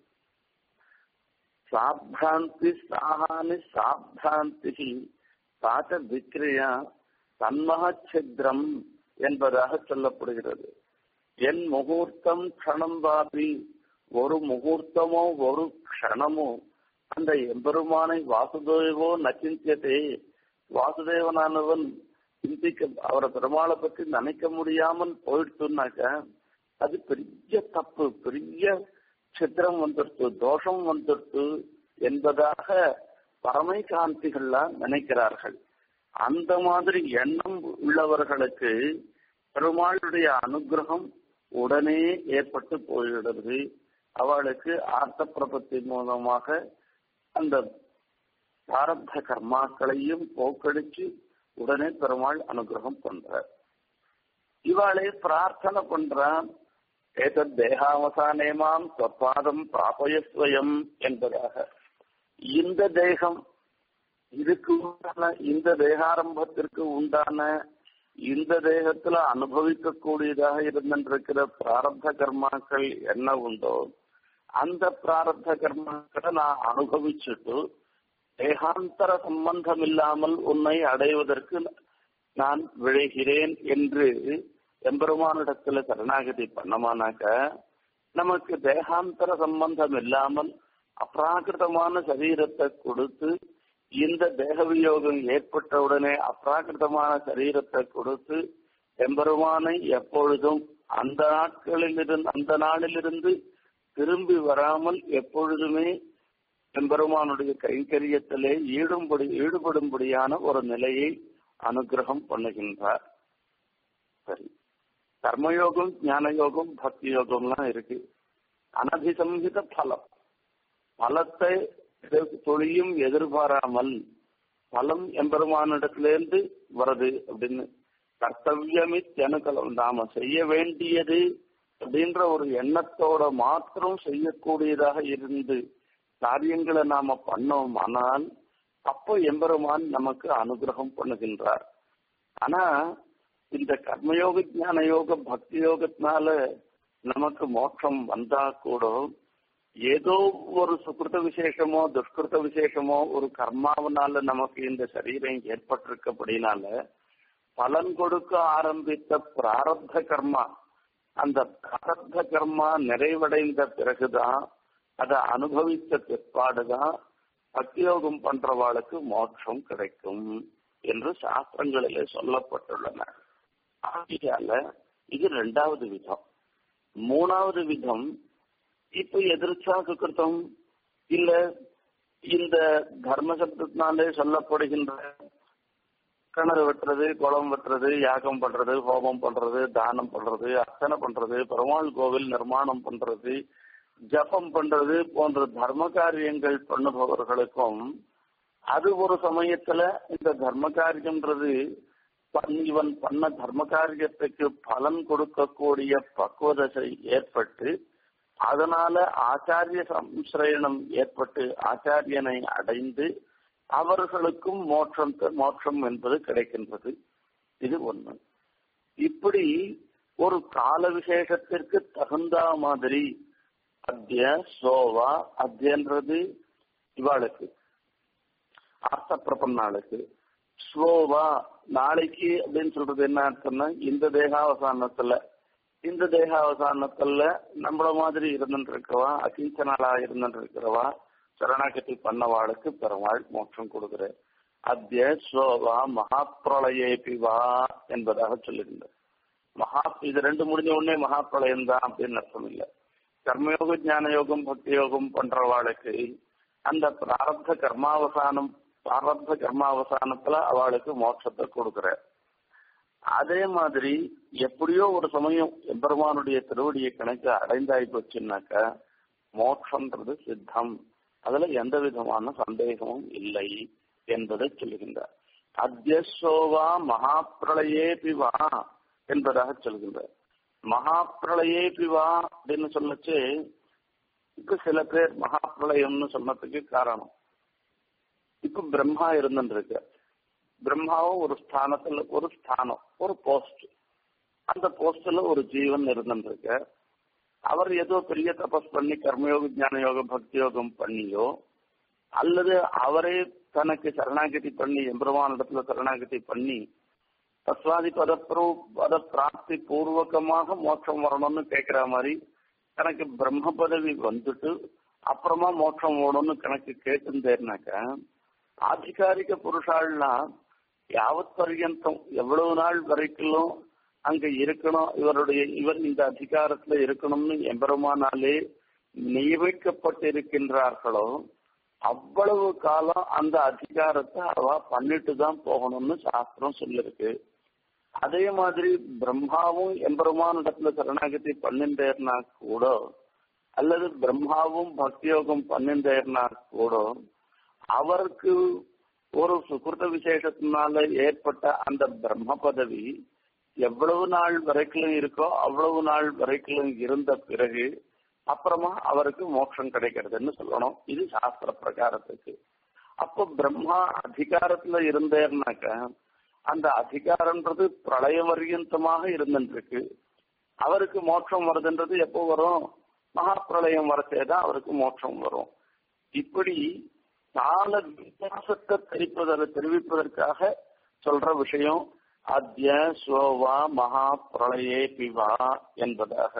சாப்ராந்தி சாகானி சாப்ராந்தி சாச்ச விக்ரியா தன்மகச்சித்ரம் என்பதாக சொல்லப்படுகிறது என் முகூர்த்தம் க்ஷணம் வாபி ஒரு முகூர்த்தமோ ஒரு க்ஷணமோ அந்த எம்பெருமானை வாசுதேவோ நச்சிந்தியதே வாசுதேவனானவன் சிந்திக்க அவரை பெருமாளை பற்றி நினைக்க முடியாமல் போயிடுச்சுனாக்க அது பெரிய தப்பு பெரிய சித்திரம் வந்துடுத்து தோஷம் வந்துடுத்து என்பதாக பரமை காந்திகள்லாம் நினைக்கிறார்கள் அந்த மாதிரி எண்ணம் உள்ளவர்களுக்கு பெருமாளுடைய அனுகிரகம் உடனே ஏற்பட்டு போய்விடுது அவளுக்கு ஆர்த்த பிரபத்தி மூலமாக அந்த பிராரப்த கர்மாக்களையும் போக்கடிச்சு உடனே பெருமாள் அனுகிரகம் பண்றார் இவாளே பிரார்த்தனை பண்றான் ஏதத் தேகாவசானேமாம் சொற்பாதம் பிராபயஸ்வயம் என்பதாக இந்த தேகம் இதுக்கு உண்டான இந்த தேகாரம்பத்திற்கு உண்டான இந்த தேகத்துல அனுபவிக்க கூடியதாக இருந்திருக்கிற பிராரப்த கர்மாக்கள் என்ன உண்டோ அந்த பிராரப்த கர்மாக்களை நான் அனுபவிச்சுட்டு தேகாந்தர சம்பந்தம் இல்லாமல் உன்னை அடைவதற்கு நான் விழைகிறேன் என்று எம்பெருமானிடத்துல சரணாகதி பண்ணமானாக்க நமக்கு தேகாந்தர சம்பந்தம் இல்லாமல் அப்ராகிருதமான சரீரத்தை கொடுத்து இந்த தேக வியோகம் ஏற்பட்டவுடனே அப்ராகிருதமான சரீரத்தை கொடுத்து எம்பெருமானை எப்பொழுதும் அந்த நாட்களிலிருந்து அந்த நாளிலிருந்து திரும்பி வராமல் எப்பொழுதுமே எம்பெருமானுடைய கைங்கரியத்திலே ஈடுபடி ஈடுபடும்படியான ஒரு நிலையை அனுகிரகம் பண்ணுகின்றார் சரி கர்மயோகம் ஞான யோகம் பக்தி யோகம்லாம் இருக்கு அனதிசம்ஹித பலம் பலத்தை தொழியும் எதிர்பாராமல் பலம் எம்பெருமானிடத்திலிருந்து வருது அப்படின்னு கர்த்தவியமித்தனுக்கலம் நாம செய்ய வேண்டியது அப்படின்ற ஒரு எண்ணத்தோட மாத்திரம் செய்யக்கூடியதாக இருந்து காரியங்களை நாம பண்ணோம் ஆனால் அப்போ எம்பெருமான் நமக்கு அனுகிரகம் பண்ணுகின்றார் ஆனா இந்த கர்மயோக ஞான யோக பக்தி யோகத்தினால நமக்கு மோட்சம் வந்தா கூட ஏதோ ஒரு சுகிருத விசேஷமோ துஷ்கிருத விசேஷமோ ஒரு கர்மாவனால நமக்கு இந்த சரீரம் ஏற்பட்டிருக்கப்படினால பலன் கொடுக்க ஆரம்பித்த பிராரப்த கர்மா அந்த பிராரப்த கர்மா நிறைவடைந்த பிறகுதான் அதை அனுபவித்த பிற்பாடுதான் பக்தியோகம் பண்றவாளுக்கு மோட்சம் கிடைக்கும் என்று சாஸ்திரங்களிலே சொல்லப்பட்டுள்ளன ஆகையால இது ரெண்டாவது விதம் மூணாவது விதம் இப்ப எதிர்ச்சா சுக்கிருத்தம் இல்ல இந்த தர்ம சப்தத்தினாலே சொல்லப்படுகின்ற கிணறு வெட்டுறது குளம் வெட்டுறது யாகம் பண்றது ஹோமம் பண்றது தானம் பண்றது அர்ச்சனை பண்றது பெருமாள் கோவில் நிர்மாணம் பண்றது ஜபம் பண்றது போன்ற தர்ம காரியங்கள் பண்ணுபவர்களுக்கும் அது ஒரு சமயத்துல இந்த தர்ம காரியம்ன்றது இவன் பண்ண தர்ம காரியத்துக்கு பலன் கொடுக்கக்கூடிய பக்குவதசை ஏற்பட்டு அதனால ஆச்சாரிய சம்சிரயணம் ஏற்பட்டு ஆச்சாரியனை அடைந்து அவர்களுக்கும் மோட்சம் மோட்சம் என்பது கிடைக்கின்றது இது ஒண்ணு இப்படி ஒரு கால விசேஷத்திற்கு தகுந்த மாதிரி அத்திய சோவா அத்தியன்றது இவாளுக்கு அர்த்த பிரபன்னாளுக்கு ஸ்லோவா நாளைக்கு அப்படின்னு சொல்றது என்ன அர்த்தம்னா இந்த தேகாவசானத்துல இந்த தேகாவசானத்துல நம்மள மாதிரி இருந்துட்டு இருக்கவா அகிஞ்சனாளா இருந்துட்டு இருக்கிறவா சரணாகதி பண்ணவாளுக்கு பெருமாள் மோட்சம் கொடுக்குற அத்திய ஸ்லோவா மகாப்பிரளயேபி வா என்பதாக சொல்லியிருந்தார் மகா இது ரெண்டு முடிஞ்ச உடனே மகாப்பிரளயம் தான் அப்படின்னு அர்த்தம் இல்லை கர்மயோக ஞான யோகம் பக்தி யோகம் பண்றவாளுக்கு அந்த பிராரப்த கர்மாவசானம் பிராரப்த கர்மாவசானத்துல அவளுக்கு மோட்சத்தை கொடுக்குற அதே மாதிரி எப்படியோ ஒரு சமயம் எம்பெருமானுடைய திருவடியை கணக்கு அடைந்தாய் போச்சுன்னாக்கா மோட்சம்ன்றது சித்தம் அதுல எந்த விதமான சந்தேகமும் இல்லை என்பதை சொல்லுகின்றார் அத்தியசோவா மகாப்பிரளயே பிவா என்பதாக சொல்கின்றார் மகாப்பிரளயே பிவா அப்படின்னு சொல்லச்சு இப்ப சில பேர் மகாப்பிரளயம்னு சொன்னதுக்கு காரணம் இப்ப பிரம்மா இருந்துருக்கு பிரம்மாவும் ஒரு ஸ்தானத்துல ஒரு ஸ்தானம் ஒரு போஸ்ட் அந்த போஸ்ட்ல ஒரு ஜீவன் இருந்துருக்கு அவர் ஏதோ பெரிய தபஸ் பண்ணி கர்மயோக ஞான யோக பக்தி யோகம் பண்ணியோ அல்லது அவரே தனக்கு சரணாகதி பண்ணி எம்பெருமானிடத்துல சரணாகதி பண்ணி தஸ்வாதி பதப்ரூ பத பிராப்தி பூர்வகமாக மோட்சம் வரணும்னு கேட்கிற மாதிரி தனக்கு பிரம்ம பதவி வந்துட்டு அப்புறமா மோட்சம் ஓடணும்னு கணக்கு கேட்டுருந்தேன்னாக்கா ஆதிகாரிக புருஷாள்லாம் யாவத் பர்யந்தம் எவ்வளவு நாள் வரைக்கும் அங்க இருக்கணும் இவருடைய இவர் இந்த அதிகாரத்துல இருக்கணும்னு எம்பெருமானாலே நியமிக்கப்பட்டிருக்கின்றார்களோ அவ்வளவு காலம் அந்த அதிகாரத்தை அவ பண்ணிட்டு தான் போகணும்னு சாஸ்திரம் சொல்லிருக்கு அதே மாதிரி பிரம்மாவும் எம்பெருமான் இடத்துல சரணாகதி பண்ணின்றேர்னா கூட அல்லது பிரம்மாவும் பக்தியோகம் பண்ணின்றேர்னா கூட அவருக்கு ஒரு சுகிருத விசேஷத்தினால ஏற்பட்ட அந்த பிரம்ம பதவி எவ்வளவு நாள் வரைக்கும் இருக்கோ அவ்வளவு நாள் வரைக்கும் இருந்த பிறகு அப்புறமா அவருக்கு மோட்சம் கிடைக்கிறதுன்னு சொல்லணும் இது சாஸ்திர பிரகாரத்துக்கு அப்போ பிரம்மா அதிகாரத்துல இருந்தேர்னாக்க அந்த அதிகாரம்ன்றது பிரளய வரியந்தமாக இருந்துருக்கு அவருக்கு மோட்சம் வருதுன்றது எப்போ வரும் மகா பிரளயம் வரச்சேதான் அவருக்கு மோட்சம் வரும் இப்படி கால வித்தியாசத்தை தெரிப்பதை தெரிவிப்பதற்காக சொல்ற விஷயம் அத்திய சோவா மகா பிரளயே பிவா என்பதாக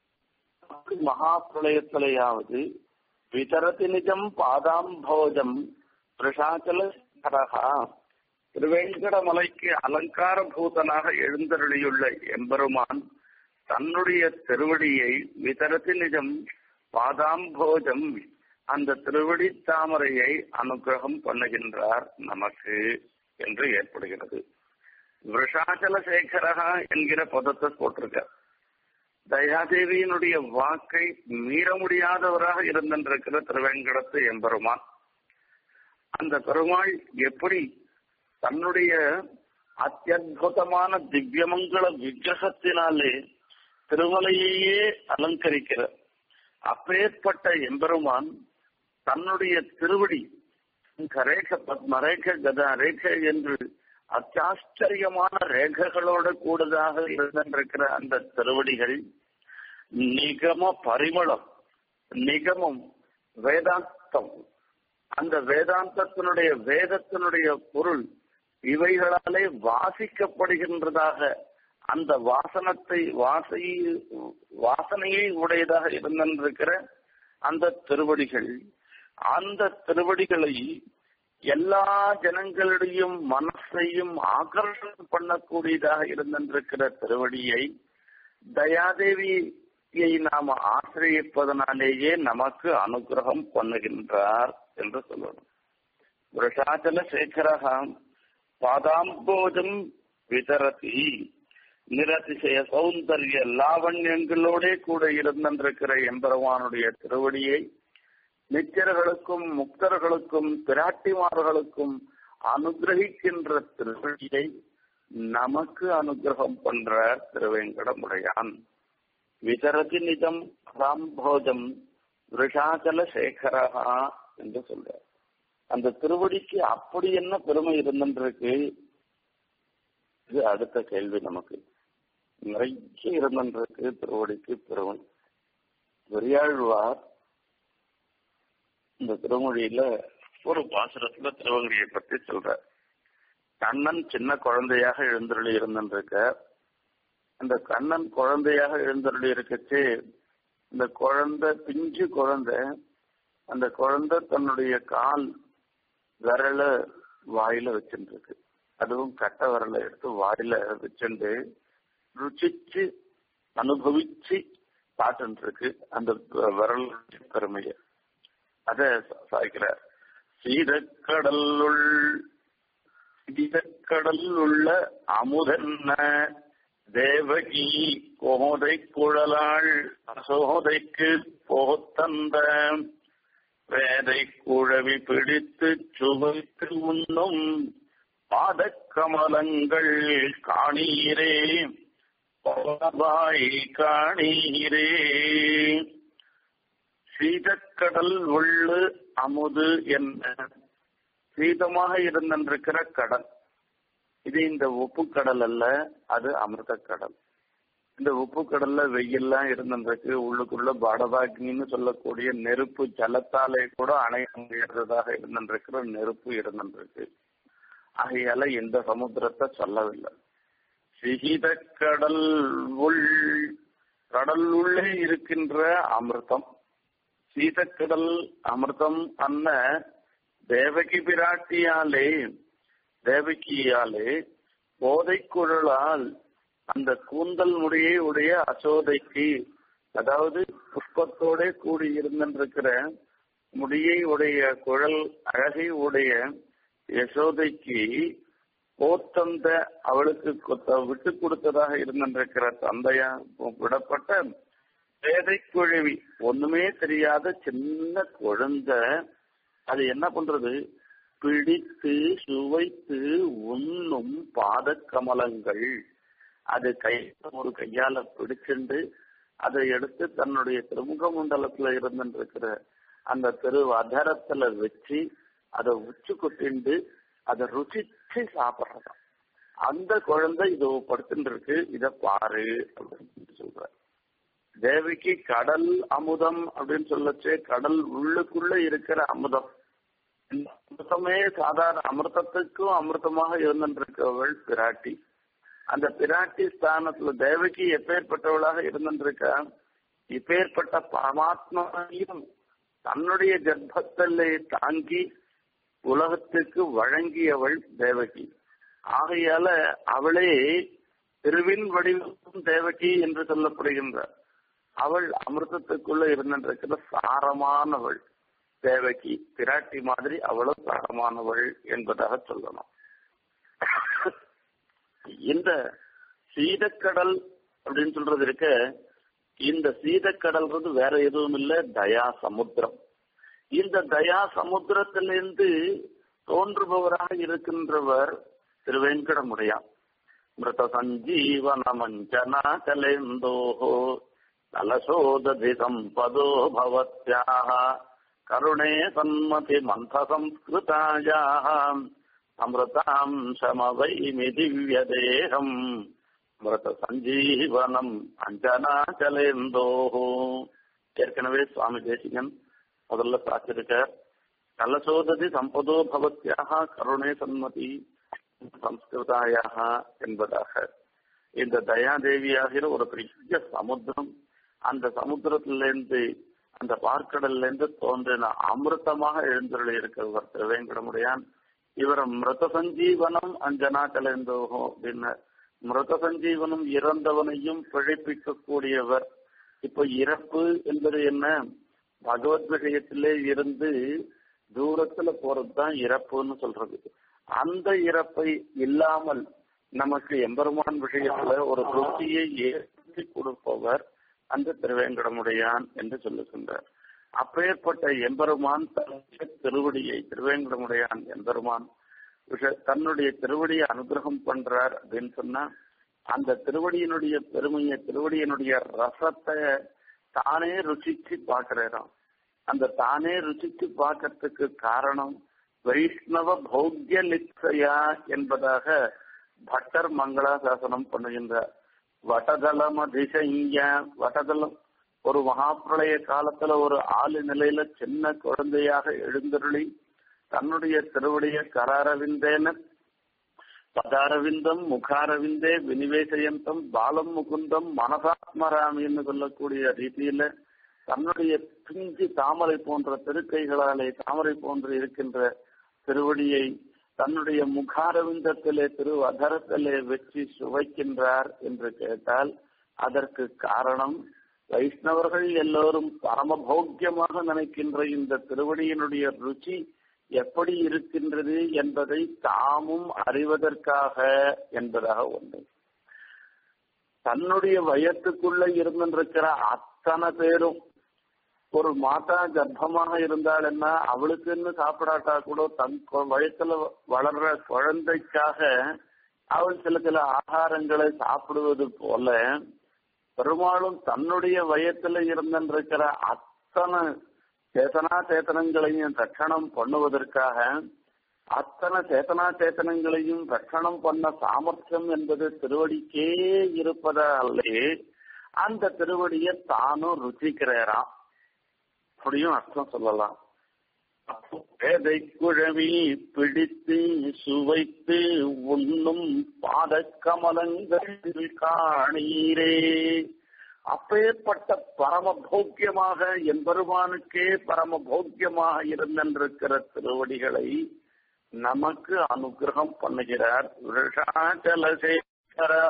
மகா பிரளயத்திலேயாவது விதரதி நிஜம் பாதாம்போஜம் பிரசாச்சலகரகா திருவேங்கடமலைக்கு அலங்கார பூதனாக எழுந்தருளியுள்ள எம்பெருமான் தன்னுடைய திருவடியை விதரதி நிஜம் பாதாம்போஜம் அந்த திருவடி தாமரையை அனுகிரகம் பண்ணுகின்றார் நமக்கு என்று ஏற்படுகிறது விஷாச்சல சேகரகா என்கிற பதத்தை போட்டிருக்க தயாதேவியினுடைய வாக்கை மீற முடியாதவராக இருந்திருக்கிற திருவேங்கடத்து எம்பெருமான் அந்த பெருமாள் எப்படி தன்னுடைய அத்தியுதமான திவ்யமங்கள விக்கிரகத்தினாலே திருமலையையே அலங்கரிக்கிற அப்பேற்பட்ட எம்பெருமான் தன்னுடைய திருவடி ரேக பத்ம ரேக கதா ரேக என்று அத்தியாச்சரியமான ரேகைகளோடு கூடுதாக இருந்திருக்கிற அந்த திருவடிகள் நிகம பரிமளம் நிகமம் வேதாந்தம் அந்த வேதாந்தத்தினுடைய வேதத்தினுடைய பொருள் இவைகளாலே வாசிக்கப்படுகின்றதாக அந்த வாசனத்தை வாசை வாசனையை உடையதாக இருந்திருக்கிற அந்த திருவடிகள் அந்த திருவடிகளை எல்லா ஜனங்களுடையும் மனசையும் ஆகர்ஷணம் பண்ணக்கூடியதாக இருந்திருக்கிற திருவடியை தயாதேவியை நாம் ஆசிரியப்பதனாலேயே நமக்கு அனுகிரகம் பண்ணுகின்றார் என்று சொல்லணும் விஷாச்சல சேகரகம் பாதாம்போஜம் விதரதி நிரதிசய சௌந்தர்ய லாவண்யங்களோட கூட இருந்திருக்கிற எம்பெருமானுடைய திருவடியை நிச்சயர்களுக்கும் முக்தர்களுக்கும் பிராட்டிமார்களுக்கும் அனுகிரகிக்கின்ற திருவடியை நமக்கு அனுகிரகம் பண்ற திருவேங்கடமுடையான் விசரதி நிஜம் ராம்போஜம் விஷாச்சல சேகரா என்று சொல்றார் அந்த திருவடிக்கு அப்படி என்ன பெருமை இருந்திருக்கு இது அடுத்த கேள்வி நமக்கு நிறைய இருந்திருக்கு திருவடிக்கு பெருமை பெரியாழ்வார் இந்த திருமொழியில ஒரு பாசுரத்துல திருவங்கடியை பத்தி சொல்ற கண்ணன் சின்ன குழந்தையாக எழுந்தருளி இருந்திருக்க அந்த கண்ணன் குழந்தையாக எழுந்தருளி இருக்கச்சு இந்த குழந்தை பிஞ்சு குழந்தை அந்த குழந்தை தன்னுடைய கால் விரல வாயில வச்சுருக்கு அதுவும் கட்ட விரலை எடுத்து வாயில வச்சுட்டு ருச்சிச்சு அனுபவிச்சு பாட்டு இருக்கு அந்த விரல் பெருமைய அத சாய்க்கிறார் சீதக்கடலுள் சீதக்கடல் உள்ள அமுதன்ன தேவகி கோதை குழலாள் அசோதைக்கு போத்தந்த வேதை குழவி பிடித்து சுவைத்து உண்ணும் பாதக்கமலங்கள் காணீரே பாய் காணீரே சீதக்கடல் உள்ளு அமுது என்ன சீதமாக இருந்திருக்கிற கடல் இது இந்த உப்பு கடல் அல்ல அது அமிர்த கடல் இந்த உப்பு கடல்ல வெயில்லாம் இருந்திருக்கு உள்ளுக்குள்ள பாடபாக்னின்னு சொல்லக்கூடிய நெருப்பு ஜலத்தாலே கூட அணைய முடியாததாக இருந்திருக்கிற நெருப்பு இருந்திருக்கு ஆகையால இந்த சமுத்திரத்தை சொல்லவில்லை சிகித கடல் உள் கடல் உள்ளே இருக்கின்ற அமிர்தம் சீதக்கடல் அமிர்தம் அன்ன தேவகி பிராட்டியாலே தேவகியாலே போதை குழலால் அந்த கூந்தல் முடியை உடைய அசோதைக்கு அதாவது புஷ்பத்தோட கூடி இருந்திருக்கிற முடியை உடைய குழல் அழகை உடைய யசோதைக்கு போத்தந்த அவளுக்கு விட்டு கொடுத்ததாக இருந்திருக்கிற தந்தையா விடப்பட்ட பேதை குழவி ஒண்ணுமே தெரியாத சின்ன குழந்தை அது என்ன பண்றது பிடித்து சுவைத்து உண்ணும் பாத கமலங்கள் அது கை ஒரு கையால பிடிச்சிண்டு அதை எடுத்து தன்னுடைய திருமுக மண்டலத்துல இருந்துருக்கிற அந்த திரு அதரத்துல வச்சு அதை உச்சு கொட்டிண்டு அதை ருச்சிச்சு சாப்பிடுறதாம் அந்த குழந்தை இது படுத்துட்டு இருக்கு இத பாரு அப்படின்னு சொல்ற தேவிக்கு கடல் அமுதம் அப்படின்னு சொல்லச்சு கடல் உள்ளுக்குள்ள இருக்கிற அமுதம் இந்த அமிர்தமே சாதாரண அமிர்தத்துக்கும் அமிர்தமாக இருந்திருக்கவள் பிராட்டி அந்த பிராட்டி ஸ்தானத்துல தேவகி எப்பேற்பட்டவளாக இருந்திருக்கா இப்பேற்பட்ட பரமாத்மாவையும் தன்னுடைய கர்ப்பத்திலே தாங்கி உலகத்துக்கு வழங்கியவள் தேவகி ஆகையால அவளே திருவின் வடிவம் தேவகி என்று சொல்லப்படுகின்றார் அவள் அமிர்தத்துக்குள்ள இருந்திருக்கிற சாரமானவள் தேவகி பிராட்டி மாதிரி அவளும் சாரமானவள் என்பதாக சொல்லணும் இந்த சீதக்கடல் அப்படின்னு சொல்றது இருக்க இந்த சீதக்கடல்ன்றது வேற எதுவும் இல்ல தயா சமுத்திரம் இந்த தயா சமுத்திரத்திலிருந்து தோன்றுபவராக இருக்கின்றவர் திருவேங்கடமுடையான் மிருத சஞ்சீவன மஞ்சனா கலேந்தோஹோ கலசோததி சம்பதோ பவத்யாः கருணே சன்மதி மந்த சம்ஸ்கிருதாயாः அமிர்தாம் சமவைமி திவ்யதேகம் மிருத சஞ்சீவனம் அஞ்சனாச்சலேந்தோஹோ ஏற்கனவே சுவாமி தேசிகன் முதல்ல சாத்திருக்கார் கலசோததி சம்பதோ பவத்யாக கருணே சன்மதி சம்ஸ்கிருதாயாக என்பதாக இந்த தயாதேவியாகிற ஒரு பெரிய சமுத்திரம் அந்த சமுத்திரத்திலிருந்து அந்த பார்க்கடல்ல இருந்து தோன்றின அமிர்தமாக எழுந்துள்ள இருக்கிறவர் திருவேங்கடமுடையான் இவர் மிருத சஞ்சீவனம் அஞ்சனா கலேந்தோகம் அப்படின்னு மிருத சஞ்சீவனம் இறந்தவனையும் பிழைப்பிக்க கூடியவர் இப்ப இறப்பு என்பது என்ன பகவத் விஷயத்திலே இருந்து தூரத்துல போறதுதான் இறப்புன்னு சொல்றது அந்த இறப்பை இல்லாமல் நமக்கு எம்பெருமான் விஷயத்துல ஒரு திருப்தியை ஏற்படுத்தி கொடுப்பவர் அந்த திருவேங்கடமுடையான் என்று சொல்லுகின்றார் அப்பேற்பட்ட எம்பெருமான் தன்னுடைய திருவடியை திருவேங்கடமுடையான் எம்பெருமான் விஷ தன்னுடைய திருவடியை அனுகிரகம் பண்றார் அப்படின்னு சொன்னா அந்த திருவடியினுடைய பெருமையை திருவடியினுடைய ரசத்தை தானே ருசிச்சு பார்க்கிறாராம் அந்த தானே ருசிச்சு பார்க்கறதுக்கு காரணம் வைஷ்ணவ பௌத்திய லிப்சையா என்பதாக பட்டர் மங்களாசாசனம் பண்ணுகின்றார் வடதளம் அதிசய வடதளம் ஒரு மகாபிரளய காலத்துல ஒரு ஆளு நிலையில சின்ன குழந்தையாக எழுந்தருளி தன்னுடைய திருவடிய கராரவிந்தேன பதாரவிந்தம் முகாரவிந்தே வினிவேசயந்தம் பாலம் முகுந்தம் மனசாத்மராமின்னு சொல்லக்கூடிய ரீதியில தன்னுடைய பிஞ்சு தாமரை போன்ற திருக்கைகளாலே தாமரை போன்று இருக்கின்ற திருவடியை தன்னுடைய முகாரவிந்தத்திலே திரு அதரத்திலே வச்சு சுவைக்கின்றார் என்று கேட்டால் அதற்கு காரணம் வைஷ்ணவர்கள் எல்லோரும் பரமபோக்கியமாக நினைக்கின்ற இந்த திருவடியினுடைய ருச்சி எப்படி இருக்கின்றது என்பதை தாமும் அறிவதற்காக என்பதாக ஒன்று தன்னுடைய வயத்துக்குள்ள இருந்திருக்கிற அத்தனை பேரும் ஒரு மாதா கர்ப்பமாக இருந்தாள்னா அவளுக்குன்னு சாப்பிடாட்டா கூட தன் வயத்துல வளர்ற குழந்தைக்காக அவள் சில சில ஆகாரங்களை சாப்பிடுவது போல பெரும்பாலும் தன்னுடைய வயத்துல இருந்திருக்கிற அத்தனை சேத்தனா சேத்தனங்களையும் ரட்சணம் பண்ணுவதற்காக அத்தனை சேத்தனா சேத்தனங்களையும் ரட்சணம் பண்ண சாமர்த்தியம் என்பது திருவடிக்கே இருப்பதாலே அந்த திருவடியை தானும் ருச்சிக்கிறாராம் அப்படியும் அர்த்தம் சொல்லலாம் பேதை குழவி பிடித்து சுவைத்து உண்ணும் பாதக்கமலங்கள் காணீரே அப்பேற்பட்ட பரமபோக்கியமாக என்பெருமானுக்கே பரமபோக்கியமாக இருந்திருக்கிற திருவடிகளை நமக்கு அனுகிரகம் பண்ணுகிறார் விஷாச்சலசேகரா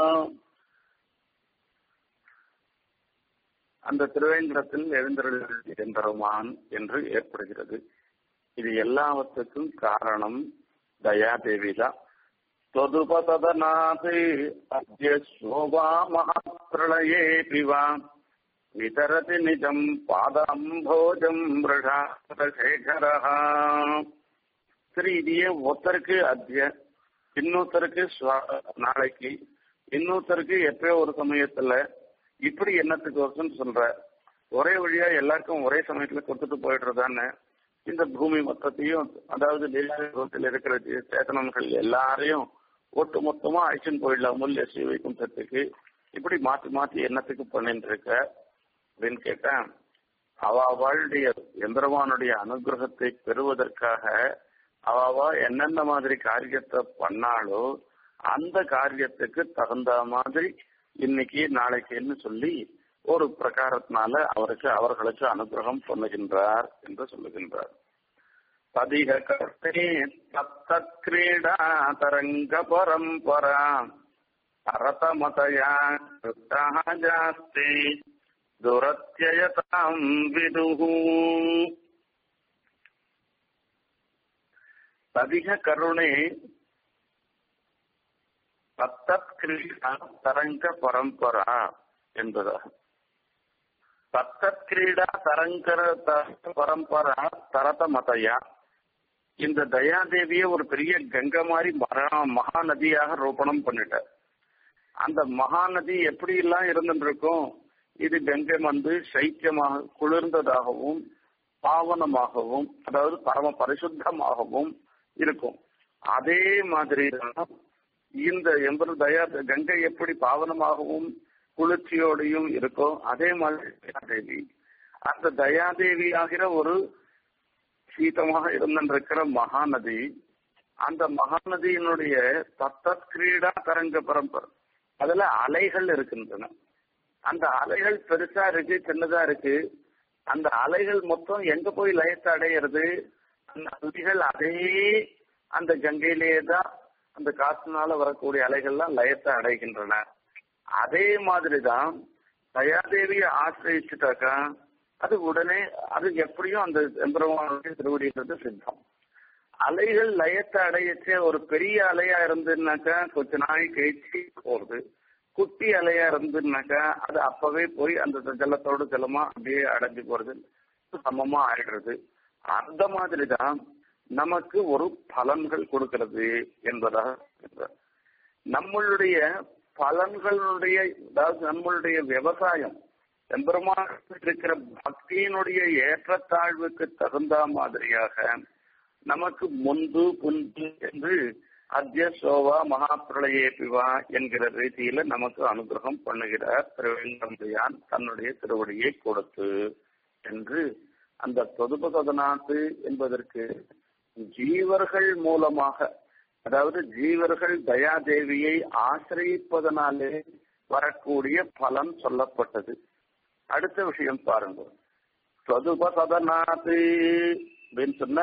அந்த திருவேங்கடத்தில் எழுந்தருமான் என்று ஏற்படுகிறது இது எல்லாவற்றுக்கும் காரணம் தயாதேவி தான் त्वदुपतदनाथ अद्य शोभा महाप्रलयेऽपि वा वितरति निजम् पादाम्भोजम् मृषाशेखरः சரி இதையே ஒருத்தருக்கு அத்திய இன்னொருத்தருக்கு நாளைக்கு இன்னொருத்தருக்கு எப்பயோ ஒரு சமயத்துல இப்படி என்னத்துக்கு வருஷம்னு சொல்ற ஒரே வழியா எல்லாருக்கும் ஒரே சமயத்துல கொடுத்துட்டு போயிடுறதானே இந்த பூமி மொத்தத்தையும் அதாவது லீலாத்தில் இருக்கிற சேத்தனங்கள் எல்லாரையும் ஒட்டு மொத்தமா அழிச்சுன்னு போயிடலாம் முல்ல ஸ்ரீ வைகுண்டத்துக்கு இப்படி மாத்தி மாத்தி என்னத்துக்கு பண்ணிட்டு இருக்க அப்படின்னு கேட்டேன் அவ அவளுடைய எந்திரவானுடைய அனுகிரகத்தை பெறுவதற்காக அவ என்னென்ன மாதிரி காரியத்தை பண்ணாலோ அந்த காரியத்துக்கு தகுந்த மாதிரி இன்னைக்கு நாளைக்குன்னு சொல்லி ஒரு பிரகாரத்தினால அவருக்கு அவர்களுக்கு அனுகிரகம் பண்ணுகின்றார் என்று சொல்லுகின்றார் பதிக கர்த்தே தத்தத் கிரீடா தரங்க பரம்பரா அரதமதயா ஜாஸ்தி துரத்யயதாம் விதுஹு பதிக கருணே தத்தத் கிரீடா தரங்க பரம்பரா என்பதாக தத்தத் கிரீடா தரங்கர பரம்பரா தரத மதையா இந்த தயாதேவிய ஒரு பெரிய கங்கை மாதிரி மகா நதியாக ரோபணம் பண்ணிட்டார் அந்த மகாநதி எப்படி எல்லாம் இருந்துருக்கும் இது கங்கை வந்து சைக்கியமாக குளிர்ந்ததாகவும் பாவனமாகவும் அதாவது பரம பரிசுத்தமாகவும் இருக்கும் அதே மாதிரி தான் இந்த எம்பரு தயா கங்கை எப்படி பாவனமாகவும் குளிர்ச்சியோடையும் இருக்கோ அதே மாதிரி தயாதேவி அந்த தயாதேவி ஆகிற ஒரு சீதமாக இருந்திருக்கிற மகாநதி அந்த மகாநதியினுடைய தத்தத் கிரீடா தரங்க பரம்பரை அதுல அலைகள் இருக்கின்றன அந்த அலைகள் பெருசா இருக்கு சின்னதா இருக்கு அந்த அலைகள் மொத்தம் எங்க போய் லயத்தை அடையிறது அந்த அலைகள் அதே அந்த கங்கையிலேயே தான் அந்த காற்றுனால வரக்கூடிய அலைகள்லாம் லயத்தை அடைகின்றன அதே மாதிரிதான் தயாதேவியை ஆசிரியிச்சுட்டாக்கா அது உடனே அது எப்படியும் அந்த எம்பெருமானுடைய திருவடின்றது சித்தம் அலைகள் லயத்தை அடையச்சே ஒரு பெரிய அலையா இருந்துன்னாக்கா கொஞ்ச நாள் கழிச்சு போறது குட்டி அலையா இருந்துன்னாக்கா அது அப்பவே போய் அந்த ஜலத்தோடு ஜலமா அப்படியே அடைஞ்சு போறது சமமா ஆயிடுறது அந்த மாதிரிதான் நமக்கு ஒரு பலன்கள் கொடுக்கிறது என்பதாக நம்மளுடைய பலன்களுடைய அதாவது நம்மளுடைய விவசாயம் எம்பெருமான் இருக்கிற பக்தியினுடைய ஏற்றத்தாழ்வுக்கு தகுந்த மாதிரியாக நமக்கு முன்பு புன்பு என்று அத்திய சோவா மகாபிரளயே பிவா என்கிற ரீதியில நமக்கு அனுகிரகம் பண்ணுகிறார் திருவேங்கம்பியான் தன்னுடைய திருவடியை கொடுத்து என்று அந்த தொதுபதநாத்து என்பதற்கு ஜீவர்கள் மூலமாக அதாவது ஜீவர்கள் தயாதேவியை ஆசிரியப்பதனாலே வரக்கூடிய பலன் சொல்லப்பட்டது அடுத்த விஷயம் பாருங்க தொதுபதநாத்து அப்படின்னு சொன்னா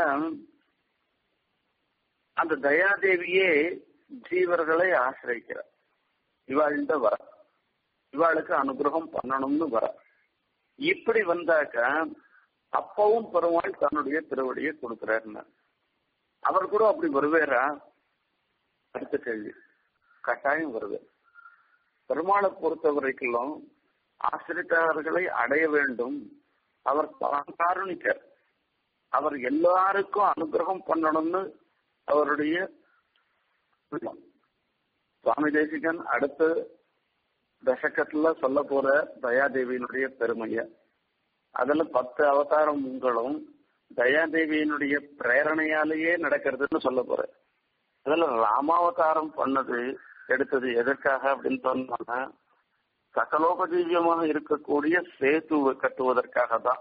அந்த தயாதேவியே ஜீவர்களை ஆசிரிக்கிறார் இவாழ்ந்த வர இவாளுக்கு அனுகிரகம் பண்ணணும்னு வர இப்படி வந்தாக்க அப்பவும் பெருமாள் தன்னுடைய திருவடியை கொடுக்கிறாருன்னு அவர் கூட அப்படி வருவேரா அடுத்த கேள்வி கட்டாயம் வருவேன் பெருமாளை பொறுத்த வரைக்கும் ஆசிரியர்களை அடைய வேண்டும் அவர் காரணிக்கர் அவர் எல்லாருக்கும் அனுகிரகம் பண்ணணும்னு அவருடைய சுவாமி தேசிகன் அடுத்த தசகத்துல சொல்ல போற தயாதேவியினுடைய பெருமைய அதுல பத்து அவதாரங்களும் தயாதேவியினுடைய பிரேரணையாலேயே நடக்கிறதுன்னு சொல்ல போற அதுல ராமாவதாரம் பண்ணது எடுத்தது எதற்காக அப்படின்னு சொன்னா சகலோபஜீவியமாக இருக்கக்கூடிய சேது கட்டுவதற்காக தான்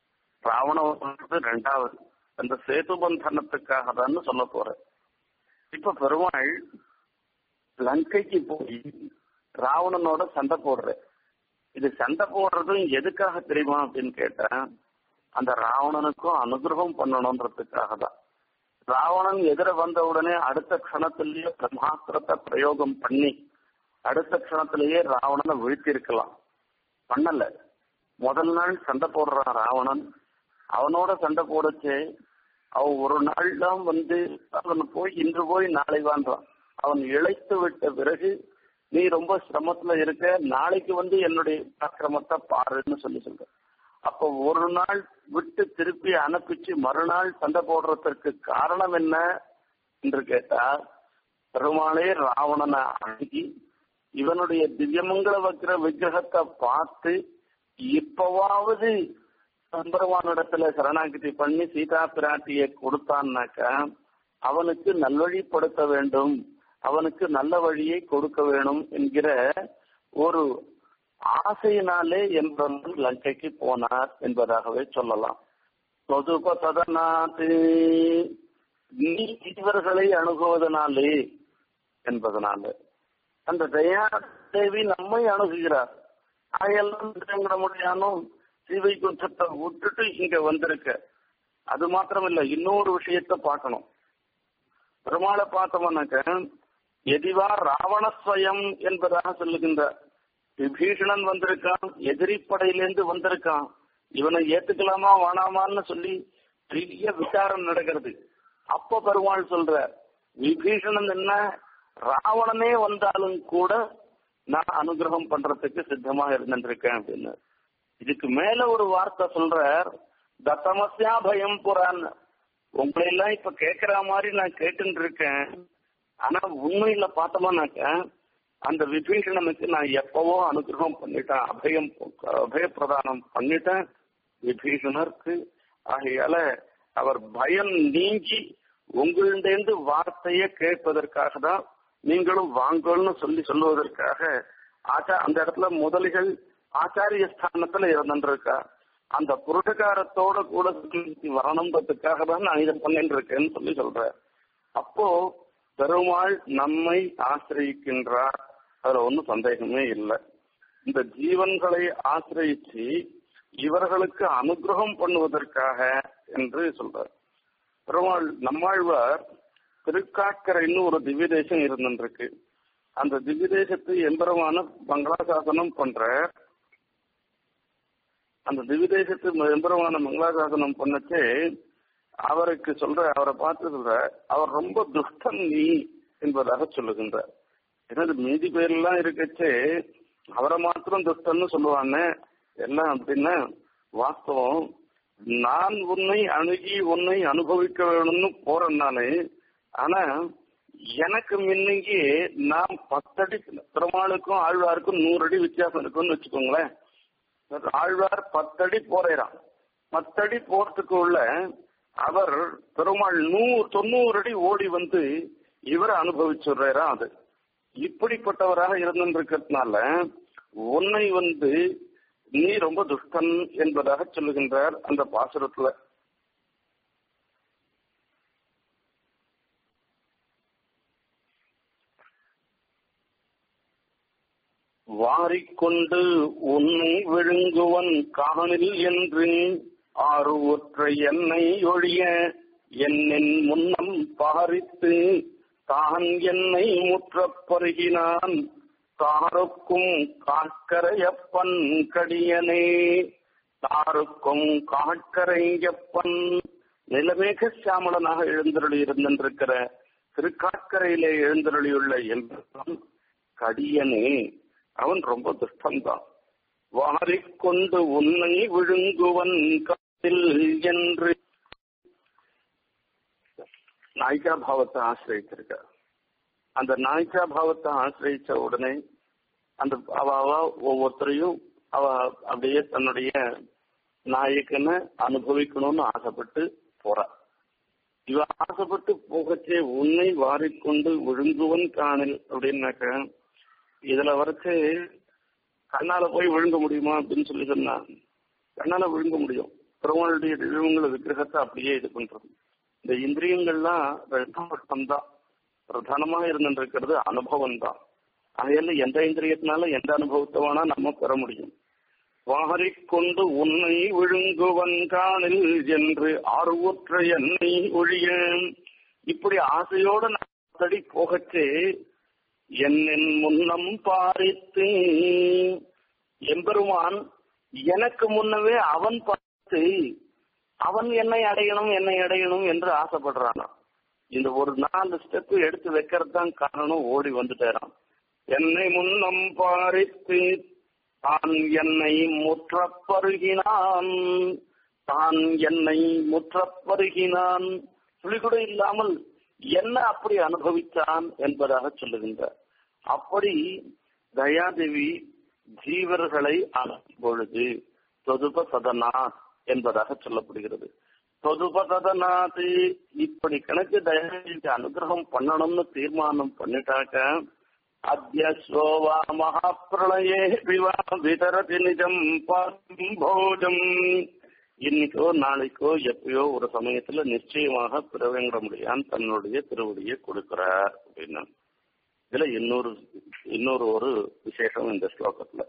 ராவண ரெண்டாவது அந்த சேது பந்தனத்துக்காக தான் சொல்ல போறேன் இப்ப பெருமாள் லங்கைக்கு போய் ராவணனோட சண்டை போடுற இது சண்டை போடுறதும் எதுக்காக தெரியுமா அப்படின்னு கேட்டேன் அந்த ராவணனுக்கும் அனுகிரகம் பண்ணணும்ன்றதுக்காக தான் ராவணன் எதிர வந்த உடனே அடுத்த க்ஷணத்திலேயே பிரம்மாஸ்திரத்தை பிரயோகம் பண்ணி அடுத்த க்ஷணத்திலேயே ராவணனை வீழ்த்திருக்கலாம் பண்ணல முதல் நாள் சண்டை போடுறான் ராவணன் அவனோட சண்டை போடச்சு அவன் ஒரு நாள் தான் வந்து அவன் போய் இன்று போய் நாளை வான்றான் அவன் இழைத்து விட்ட பிறகு நீ ரொம்ப சிரமத்துல இருக்க நாளைக்கு வந்து என்னுடைய அக்கிரமத்தை பாருன்னு சொல்லி சொல்ற அப்போ ஒரு நாள் விட்டு திருப்பி அனுப்பிச்சு மறுநாள் சண்டை போடுறதற்கு காரணம் என்ன என்று கேட்டா பெருமாளே ராவணனை அணுகி இவனுடைய திவ்யமங்கள வைக்கிற விக்கிரகத்தை பார்த்து இப்பவாவது சம்பரவானிடத்துல சரணாகிதி பண்ணி சீதா பிராட்டியை கொடுத்தான்னாக்கா அவனுக்கு நல்வழிப்படுத்த வேண்டும் அவனுக்கு நல்ல வழியை கொடுக்க வேணும் என்கிற ஒரு ஆசையினாலே என்பவன் லங்கைக்கு போனார் என்பதாகவே சொல்லலாம் தொதுப ததநாத்து நீ இவர்களை அணுகுவதனாலே என்பதனால அந்த தயா தேவி நம்மை அணுகுகிறார் ஆயெல்லாம் முடியாலும் சீவை குற்றத்தை விட்டுட்டு இங்க வந்திருக்க அது மாத்திரம் இல்ல இன்னொரு விஷயத்த பார்க்கணும் பெருமாளை பார்த்தோம்னாக்க எதிவா ராவணஸ்வயம் என்பதாக சொல்லுகின்ற விபீஷணன் வந்திருக்கான் எதிரி படையிலேருந்து வந்திருக்கான் இவனை ஏத்துக்கலாமா வேணாமான்னு சொல்லி பெரிய விசாரம் நடக்கிறது அப்ப பெருமாள் சொல்ற விபீஷணன் என்ன ராவணனே வந்தாலும் கூட நான் அனுகிரகம் பண்றதுக்கு சித்தமா இருந்திருக்கேன் அப்படின்னு இதுக்கு மேல ஒரு வார்த்தை சொல்ற தத்தமஸ்யா பயம் புறான்னு உங்களை எல்லாம் இப்ப கேக்குற மாதிரி நான் கேட்டுட்டு இருக்கேன் ஆனா உண்மையில பார்த்தோம்னாக்க அந்த விபீஷணனுக்கு நான் எப்பவோ அனுகிரகம் பண்ணிட்டேன் அபயம் அபய பிரதானம் பண்ணிட்டேன் விபீஷணருக்கு ஆகையால அவர் பயம் நீங்கி உங்களிடந்து வார்த்தையை கேட்பதற்காக தான் நீங்களும் வாங்கன்னு சொல்லி சொல்லுவதற்காக ஆச்சா அந்த இடத்துல முதலிகள் ஆச்சாரிய ஸ்தானத்துல இருந்துருக்கா அந்த புருஷகாரத்தோட கூட வரணுன்றதுக்காக தான் நான் இதை பண்ணிட்டு இருக்கேன்னு சொல்லி சொல்றேன் அப்போ பெருமாள் நம்மை ஆசிரியிக்கின்றார் அதுல ஒன்றும் சந்தேகமே இல்லை இந்த ஜீவன்களை ஆசிரியிச்சு இவர்களுக்கு அனுகிரகம் பண்ணுவதற்காக என்று சொல்றார் பெருமாள் நம்மாழ்வார் திருக்காக்கரைன்னு ஒரு திவ்ய தேசம் இருந்துருக்கு அந்த திவ்ய தேசத்து எம்பெருமான மங்களாசாசனம் பண்ற அந்த திவ்ய தேசத்து எம்பெருமான மங்களாசாசனம் பண்ணச்சு அவருக்கு சொல்ற அவரை பார்த்து சொல்ற அவர் ரொம்ப துஷ்டன் நீ என்பதாக சொல்லுகின்றார் எனது மீதி பேர்லாம் இருக்கச்சு அவரை மாத்திரம் துஷ்டன்னு சொல்லுவானே எல்லாம் அப்படின்னா வாஸ்தவம் நான் உன்னை அணுகி உன்னை அனுபவிக்க வேணும்னு போறேன் நானு ஆனா எனக்கு முன்னங்கி நான் பத்தடி பெருமாளுக்கும் ஆழ்வாருக்கும் நூறு அடி வித்தியாசம் இருக்குன்னு வச்சுக்கோங்களேன் ஆழ்வார் பத்தடி போறாராம் பத்தடி போறதுக்கு உள்ள அவர் பெருமாள் நூறு தொண்ணூறு அடி ஓடி வந்து இவரை அனுபவிச்சுடுறாரா அது இப்படிப்பட்டவராக இருந்திருக்கிறதுனால உன்னை வந்து நீ ரொம்ப துஷ்டன் என்பதாக சொல்லுகின்றார் அந்த பாசுரத்துல வாரிக்கொண்டு உன்னை விழுங்குவன் காணில் என்று ஆறு ஒற்றை என்னை ஒழிய என்னின் முன்னம் பாரித்து தான் என்னை முற்றப் பருகினான் தாருக்கும் காக்கரையப்பன் கடியனே தாருக்கும் காக்கரையப்பன் நிலமேக சியாமலனாக எழுந்தருளி இருந்திருக்கிற திருக்காக்கரையிலே எழுந்தருளியுள்ள என்பவன் கடியனே அவன் ரொம்ப துஷ்டம்தான் வாரிக்கொண்டு உன்னை விழுங்குவன் காத்தில் என்று நாயிகா பாவத்தை ஆசிரியத்திருக்க அந்த நாயிகா பாவத்தை ஆசிரியிச்ச உடனே அந்த அவ அவ ஒவ்வொருத்தரையும் அவ அப்படியே தன்னுடைய நாயக்கனை அனுபவிக்கணும்னு ஆசைப்பட்டு போறா இவ ஆசைப்பட்டு போகச்சே உன்னை வாரிக்கொண்டு விழுங்குவன் காணில் அப்படின்னாக்க இதுல வரைச்சு கண்ணால போய் விழுங்க முடியுமா அப்படின்னு சொல்லி சொன்னா கண்ணால விழுங்க முடியும் பெருமாளுடைய தெய்வங்கள விக்கிரகத்தை அப்படியே இது பண்றது இந்த இந்திரியங்கள்லாம் ரெண்டாம் தான் பிரதானமா இருந்துருக்கிறது அனுபவம் தான் அதையெல்லாம் எந்த இந்திரியத்தினால எந்த அனுபவத்தை வேணா நம்ம பெற முடியும் வாரிக்கொண்டு உன்னை விழுங்குவன் காணில் என்று ஆர்வற்ற என்னை ஒழிய இப்படி ஆசையோட தடி போகச்சே என்னின் முன்னம் பாரித்து எம்பெருமான் எனக்கு முன்னவே அவன் பார்த்து அவன் என்னை அடையணும் என்னை அடையணும் என்று ஆசைப்படுறானா இந்த ஒரு நாலு ஸ்டெப் எடுத்து வைக்கிறது தான் காரணம் ஓடி வந்துட்டாராம் என்னை முன்னம் பாரித்து தான் என்னை முற்றப்பருகினான் தான் என்னை முற்றப்பருகினான் துளி கூட இல்லாமல் என்ன அப்படி அனுபவித்தான் என்பதாக சொல்லுகின்றார் அப்படி தயாதேவி ஜீவர்களை பொழுது தொதுப சதநாத் என்பதாக சொல்லப்படுகிறது தொதுப சதநாத் இப்படி கணக்கு தயாதேவிக்கு அனுகிரகம் பண்ணணும்னு தீர்மானம் பண்ணிட்டாக்க அத்தியஸ்வோவா மகாபிரளயே விவா விதரதி நிஜம் போஜம் இன்னைக்கோ நாளைக்கோ எப்பயோ ஒரு சமயத்துல நிச்சயமாக பிறவேங்கிற முடியான் தன்னுடைய திருவடியை கொடுக்கிறார் அப்படின்னா இதுல இன்னொரு இன்னொரு ஒரு விசேஷம் இந்த ஸ்லோகத்துல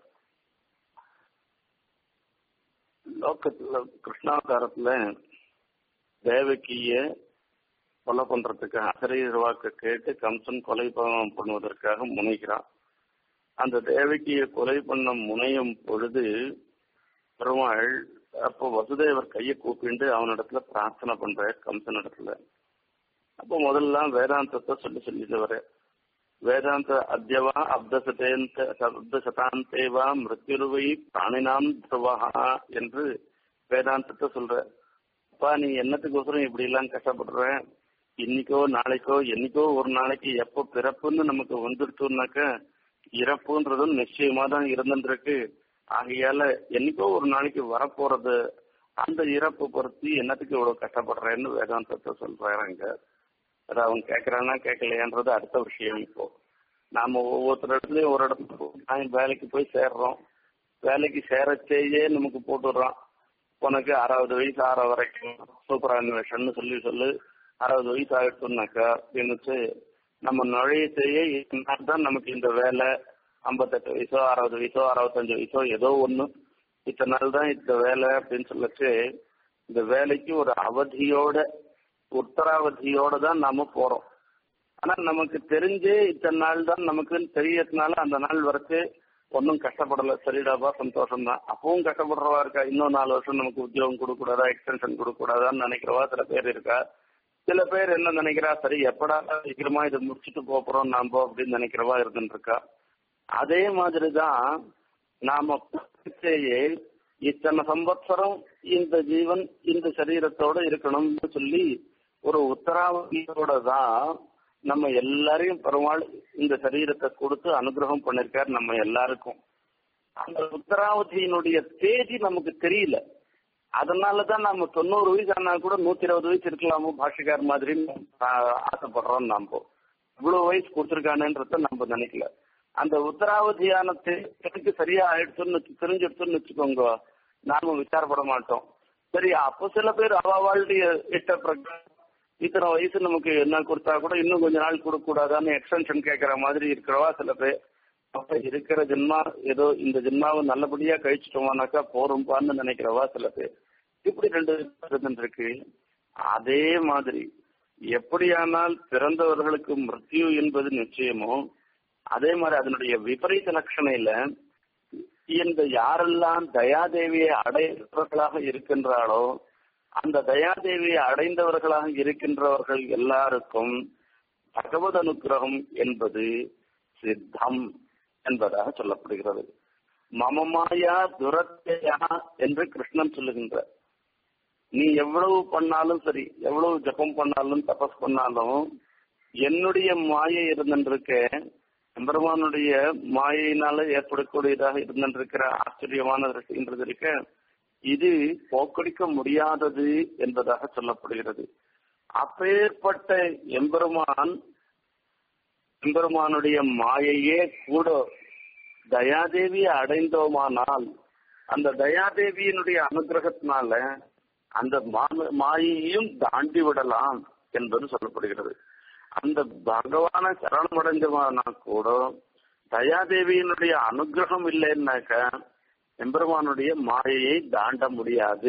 லோக்கத்துல கிருஷ்ணாவதாரத்துல தேவகிய கொலை பண்றதுக்கு அசரீர் வாக்கு கேட்டு கம்சன் கொலை பண்ணுவதற்காக முனைகிறான் அந்த தேவகியை கொலை பண்ண முனையும் பொழுது பெருமாள் அப்போ வசுதேவர் கையை கூப்பிண்டு அவனிடத்துல பிரார்த்தனை பண்ற கம்சன் இடத்துல அப்போ முதல்ல வேதாந்தத்தை சொல்லி சொல்லிட்டு வர வேதாந்த அத்தியவா அப்தசதேந்த அப்த சதாந்தேவா மிருத்யுருவை பிராணினாம் துருவா என்று வேதாந்தத்தை சொல்ற அப்பா நீ என்னத்துக்கோசரம் இப்படி எல்லாம் கஷ்டப்படுற இன்னைக்கோ நாளைக்கோ என்னைக்கோ ஒரு நாளைக்கு எப்போ பிறப்புன்னு நமக்கு வந்துருச்சுனாக்க இறப்புன்றதும் நிச்சயமா தான் இருந்துருக்கு ஆகையால என்னைக்கோ ஒரு நாளைக்கு வரப்போறது அந்த இறப்பு பொறுத்து என்னத்துக்கு இவ்வளவு கஷ்டப்படுறேன்னு வேதாந்தத்தை சொல்றாங்க அது அவன் கேட்கறானா கேட்கலையான்றது அடுத்த விஷயம் இப்போ நாம ஒவ்வொருத்தர் இடத்துலயும் ஒரு இடத்துல வேலைக்கு போய் சேர்றோம் வேலைக்கு சேரச்சேயே நமக்கு போட்டுடுறான் உனக்கு அறுபது வயசு ஆற வரைக்கும் சூப்பர் அனிமேஷன் சொல்லி சொல்லு அறுபது வயசு ஆகிடுச்சுனாக்கா அப்படின்னு நம்ம நுழையச்சேயே தான் நமக்கு இந்த வேலை ஐம்பத்தெட்டு வயசோ அறுபது வயசோ அறுபத்தஞ்சு வயசோ ஏதோ ஒண்ணு இத்தனை நாள் தான் இந்த வேலை அப்படின்னு சொல்லச்சு இந்த வேலைக்கு ஒரு அவதியோட உத்தராவதியோட தான் நாம போறோம் ஆனா நமக்கு தெரிஞ்சே இத்தனை நாள் தான் நமக்கு தெரியறதுனால அந்த நாள் வரைக்கும் ஒன்றும் கஷ்டப்படல சரிடாப்பா சந்தோஷம் தான் அப்பவும் கஷ்டப்படுறவா இருக்கா இன்னும் நாலு வருஷம் நமக்கு உத்தியோகம் கொடுக்க கூடாதா எக்ஸ்டென்ஷன் கொடுக்க கூடாதான்னு நினைக்கிறவா சில பேர் இருக்கா சில பேர் என்ன நினைக்கிறா சரி எப்படா சீக்கிரமா இதை முடிச்சுட்டு போறோம் நாம அப்படின்னு நினைக்கிறவா இருந்துட்டு இருக்கா அதே மாதிரிதான் நாம இத்தனை சம்பத்சரம் இந்த ஜீவன் இந்த சரீரத்தோட இருக்கணும்னு சொல்லி ஒரு உத்தராவதியோட தான் நம்ம எல்லாரையும் பெருமாள் இந்த சரீரத்தை கொடுத்து அனுகிரகம் பண்ணிருக்காரு நம்ம எல்லாருக்கும் அந்த உத்தராவதியினுடைய தேதி நமக்கு தெரியல அதனாலதான் நம்ம தொண்ணூறு வயசு ஆனா கூட நூத்தி இருபது வயசு இருக்கலாமோ பாஷிகார் மாதிரி ஆசைப்படுறோம் நாம இவ்வளவு வயசு கொடுத்துருக்கானுன்றத நம்ம நினைக்கல அந்த உத்தராவதியான தேதிக்கு சரியா ஆயிடுச்சுன்னு தெரிஞ்சிடுச்சுன்னு வச்சுக்கோங்க நாம விசாரப்பட மாட்டோம் சரி அப்போ சில பேர் அவாவாளுடைய இஷ்ட பிரகாரம் இத்தனை வயசு நமக்கு என்ன கொடுத்தா கூட இன்னும் கொஞ்ச நாள் கொடுக்க கூடாதான்னு எக்ஸ்டென்ஷன் கேட்கற மாதிரி இருக்கிறவா சில பேர் அப்ப இருக்கிற ஜென்மா ஏதோ இந்த ஜென்மாவை நல்லபடியா கழிச்சிட்டோமானாக்கா போறோம்பான்னு நினைக்கிறவா சில பேர் இப்படி ரெண்டு இருக்கு அதே மாதிரி எப்படியானால் பிறந்தவர்களுக்கு மிருத்யு என்பது நிச்சயமோ அதே மாதிரி அதனுடைய விபரீத லட்சணையில இந்த யாரெல்லாம் தயாதேவியை அடைந்தவர்களாக இருக்கின்றாளோ அந்த தயாதேவியை அடைந்தவர்களாக இருக்கின்றவர்கள் எல்லாருக்கும் பகவத் அனுகிரகம் என்பது சித்தம் என்பதாக சொல்லப்படுகிறது மமமாயா துரத்தையா என்று கிருஷ்ணன் சொல்லுகின்றார் நீ எவ்வளவு பண்ணாலும் சரி எவ்வளவு ஜபம் பண்ணாலும் தபஸ் பண்ணாலும் என்னுடைய மாயை இருந்திருக்க எம்பெருமானுடைய மாயினால ஏற்படக்கூடியதாக இருந்திருக்கிற ஆச்சரியமான திருஷ்டின்றது இருக்க இது போக்கடிக்க முடியாதது என்பதாக சொல்லப்படுகிறது அப்பேற்பட்ட எம்பெருமான் எம்பெருமானுடைய மாயையே கூட தயாதேவியை அடைந்தோமானால் அந்த தயாதேவியினுடைய அனுகிரகத்தினால அந்த மாயையும் தாண்டி விடலாம் என்பது சொல்லப்படுகிறது அந்த பகவான சரணமடைஞ்சமானா கூட தயாதேவியினுடைய அனுகிரகம் இல்லைன்னாக்க எம்பெருமானுடைய மாயையை தாண்ட முடியாது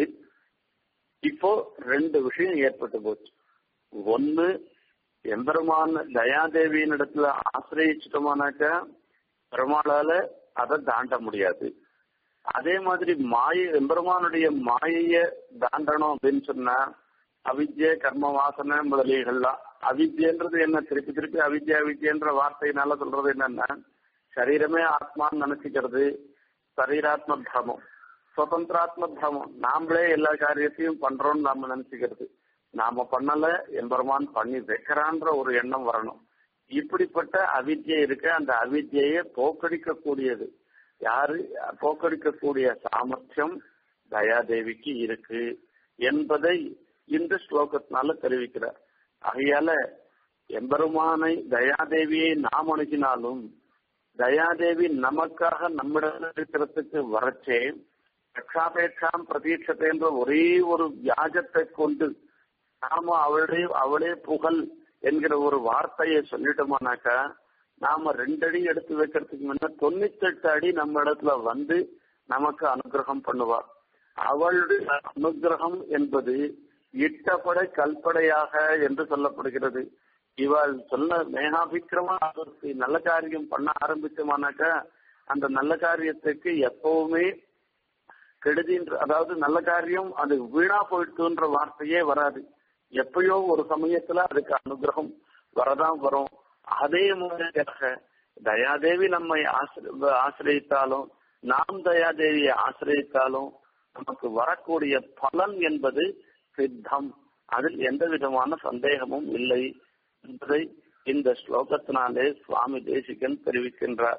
இப்போ ரெண்டு விஷயம் ஏற்பட்டு போச்சு ஒன்னு எம்பெருமான் தயாதேவியின் இடத்துல ஆசிரியச்சிட்டோமானாக்க பெருமாளால அதை தாண்ட முடியாது அதே மாதிரி மாய எம்பெருமானுடைய மாயைய தாண்டணும் அப்படின்னு சொன்னா அவித்ய கர்ம வாசனை முதலீகள்லாம் அவித்யன்றது என்ன திருப்பி திருப்பி அவித்யா அவித்யன்ற வார்த்தையினால சொல்றது என்னன்னா சரீரமே ஆத்மான்னு நினைச்சுக்கிறது சரீராத்ம பிரமம் சுதந்திராத்ம பிரமம் நாமளே எல்லா காரியத்தையும் பண்றோம்னு நாம நினைச்சுக்கிறது நாம பண்ணல எம்பெருமான் பண்ணி வைக்கிறான்ற ஒரு எண்ணம் வரணும் இப்படிப்பட்ட அவித்யை இருக்க அந்த அவித்யையை போக்கடிக்க கூடியது யாரு போக்கடிக்கக்கூடிய சாமர்த்தியம் தயாதேவிக்கு இருக்கு என்பதை இந்த ஸ்லோகத்தினால தெரிவிக்கிறார் ஆகையால எம்பெருமானை தயாதேவியை நாம் அணுகினாலும் தயாதேவி நமக்காக நம்மிடம் இருக்கிறதுக்கு வரச்சே ரக்ஷாபேட்சாம் பிரதீட்சத்தை என்ற ஒரே ஒரு வியாஜத்தை கொண்டு நாம அவளுடைய அவளே புகழ் என்கிற ஒரு வார்த்தையை சொல்லிட்டோமானாக்கா நாம ரெண்டடி எடுத்து வைக்கிறதுக்கு முன்ன தொண்ணூத்தெட்டு அடி நம்ம இடத்துல வந்து நமக்கு அனுகிரகம் பண்ணுவா அவளுடைய அனுகிரகம் என்பது இட்டப்படை கல்படையாக என்று சொல்லப்படுகிறது இவள் சொன்ன மேகாபிக்கிரமா நல்ல காரியம் பண்ண ஆரம்பிச்சோமானாக்கா அந்த நல்ல காரியத்துக்கு எப்பவுமே கெடுதின்ற அதாவது நல்ல காரியம் அது வீணா போயிட்டுன்ற வார்த்தையே வராது எப்பயோ ஒரு சமயத்துல அதுக்கு அனுகிரகம் வரதான் வரும் அதே மாதிரியாக தயாதேவி நம்மை ஆசிரியத்தாலும் நாம் தயாதேவியை ஆசிரியத்தாலும் நமக்கு வரக்கூடிய பலன் என்பது சித்தம் அதில் எந்த விதமான சந்தேகமும் இல்லை என்பதை இந்த ஸ்லோகத்தினாலே சுவாமி தேசிகன் தெரிவிக்கின்றார்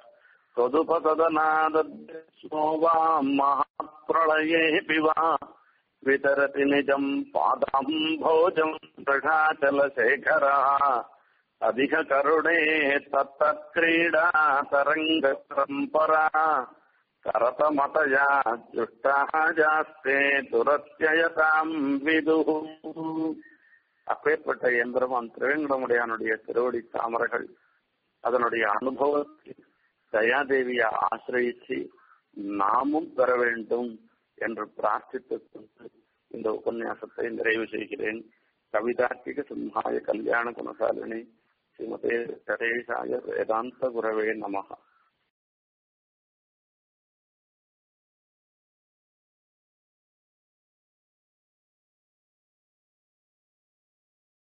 மகாப்பிரளயே பிவா விதரதி நிஜம் பாதம் போஜம் பிரகாச்சலசேகரா அதிக கருணே தத்த கிரீடா தரங்க பரம்பரா கரதமதயா ஜுஷ்டாஸ்தே துரத்தியதாம் விது அப்பேற்பட்ட எந்திரமான் திருவேங்கடமுடையானுடைய திருவடி தாமரைகள் அதனுடைய அனுபவத்தை தயாதேவியை ஆசிரியிச்சு நாமும் பெற வேண்டும் என்று பிரார்த்தித்துக் கொண்டு இந்த உபன்யாசத்தை நிறைவு செய்கிறேன் கவிதார்த்திக சிம்ஹாய கல்யாண குணசாலினி ஸ்ரீமதே கணேசாய வேதாந்த குரவே நமகா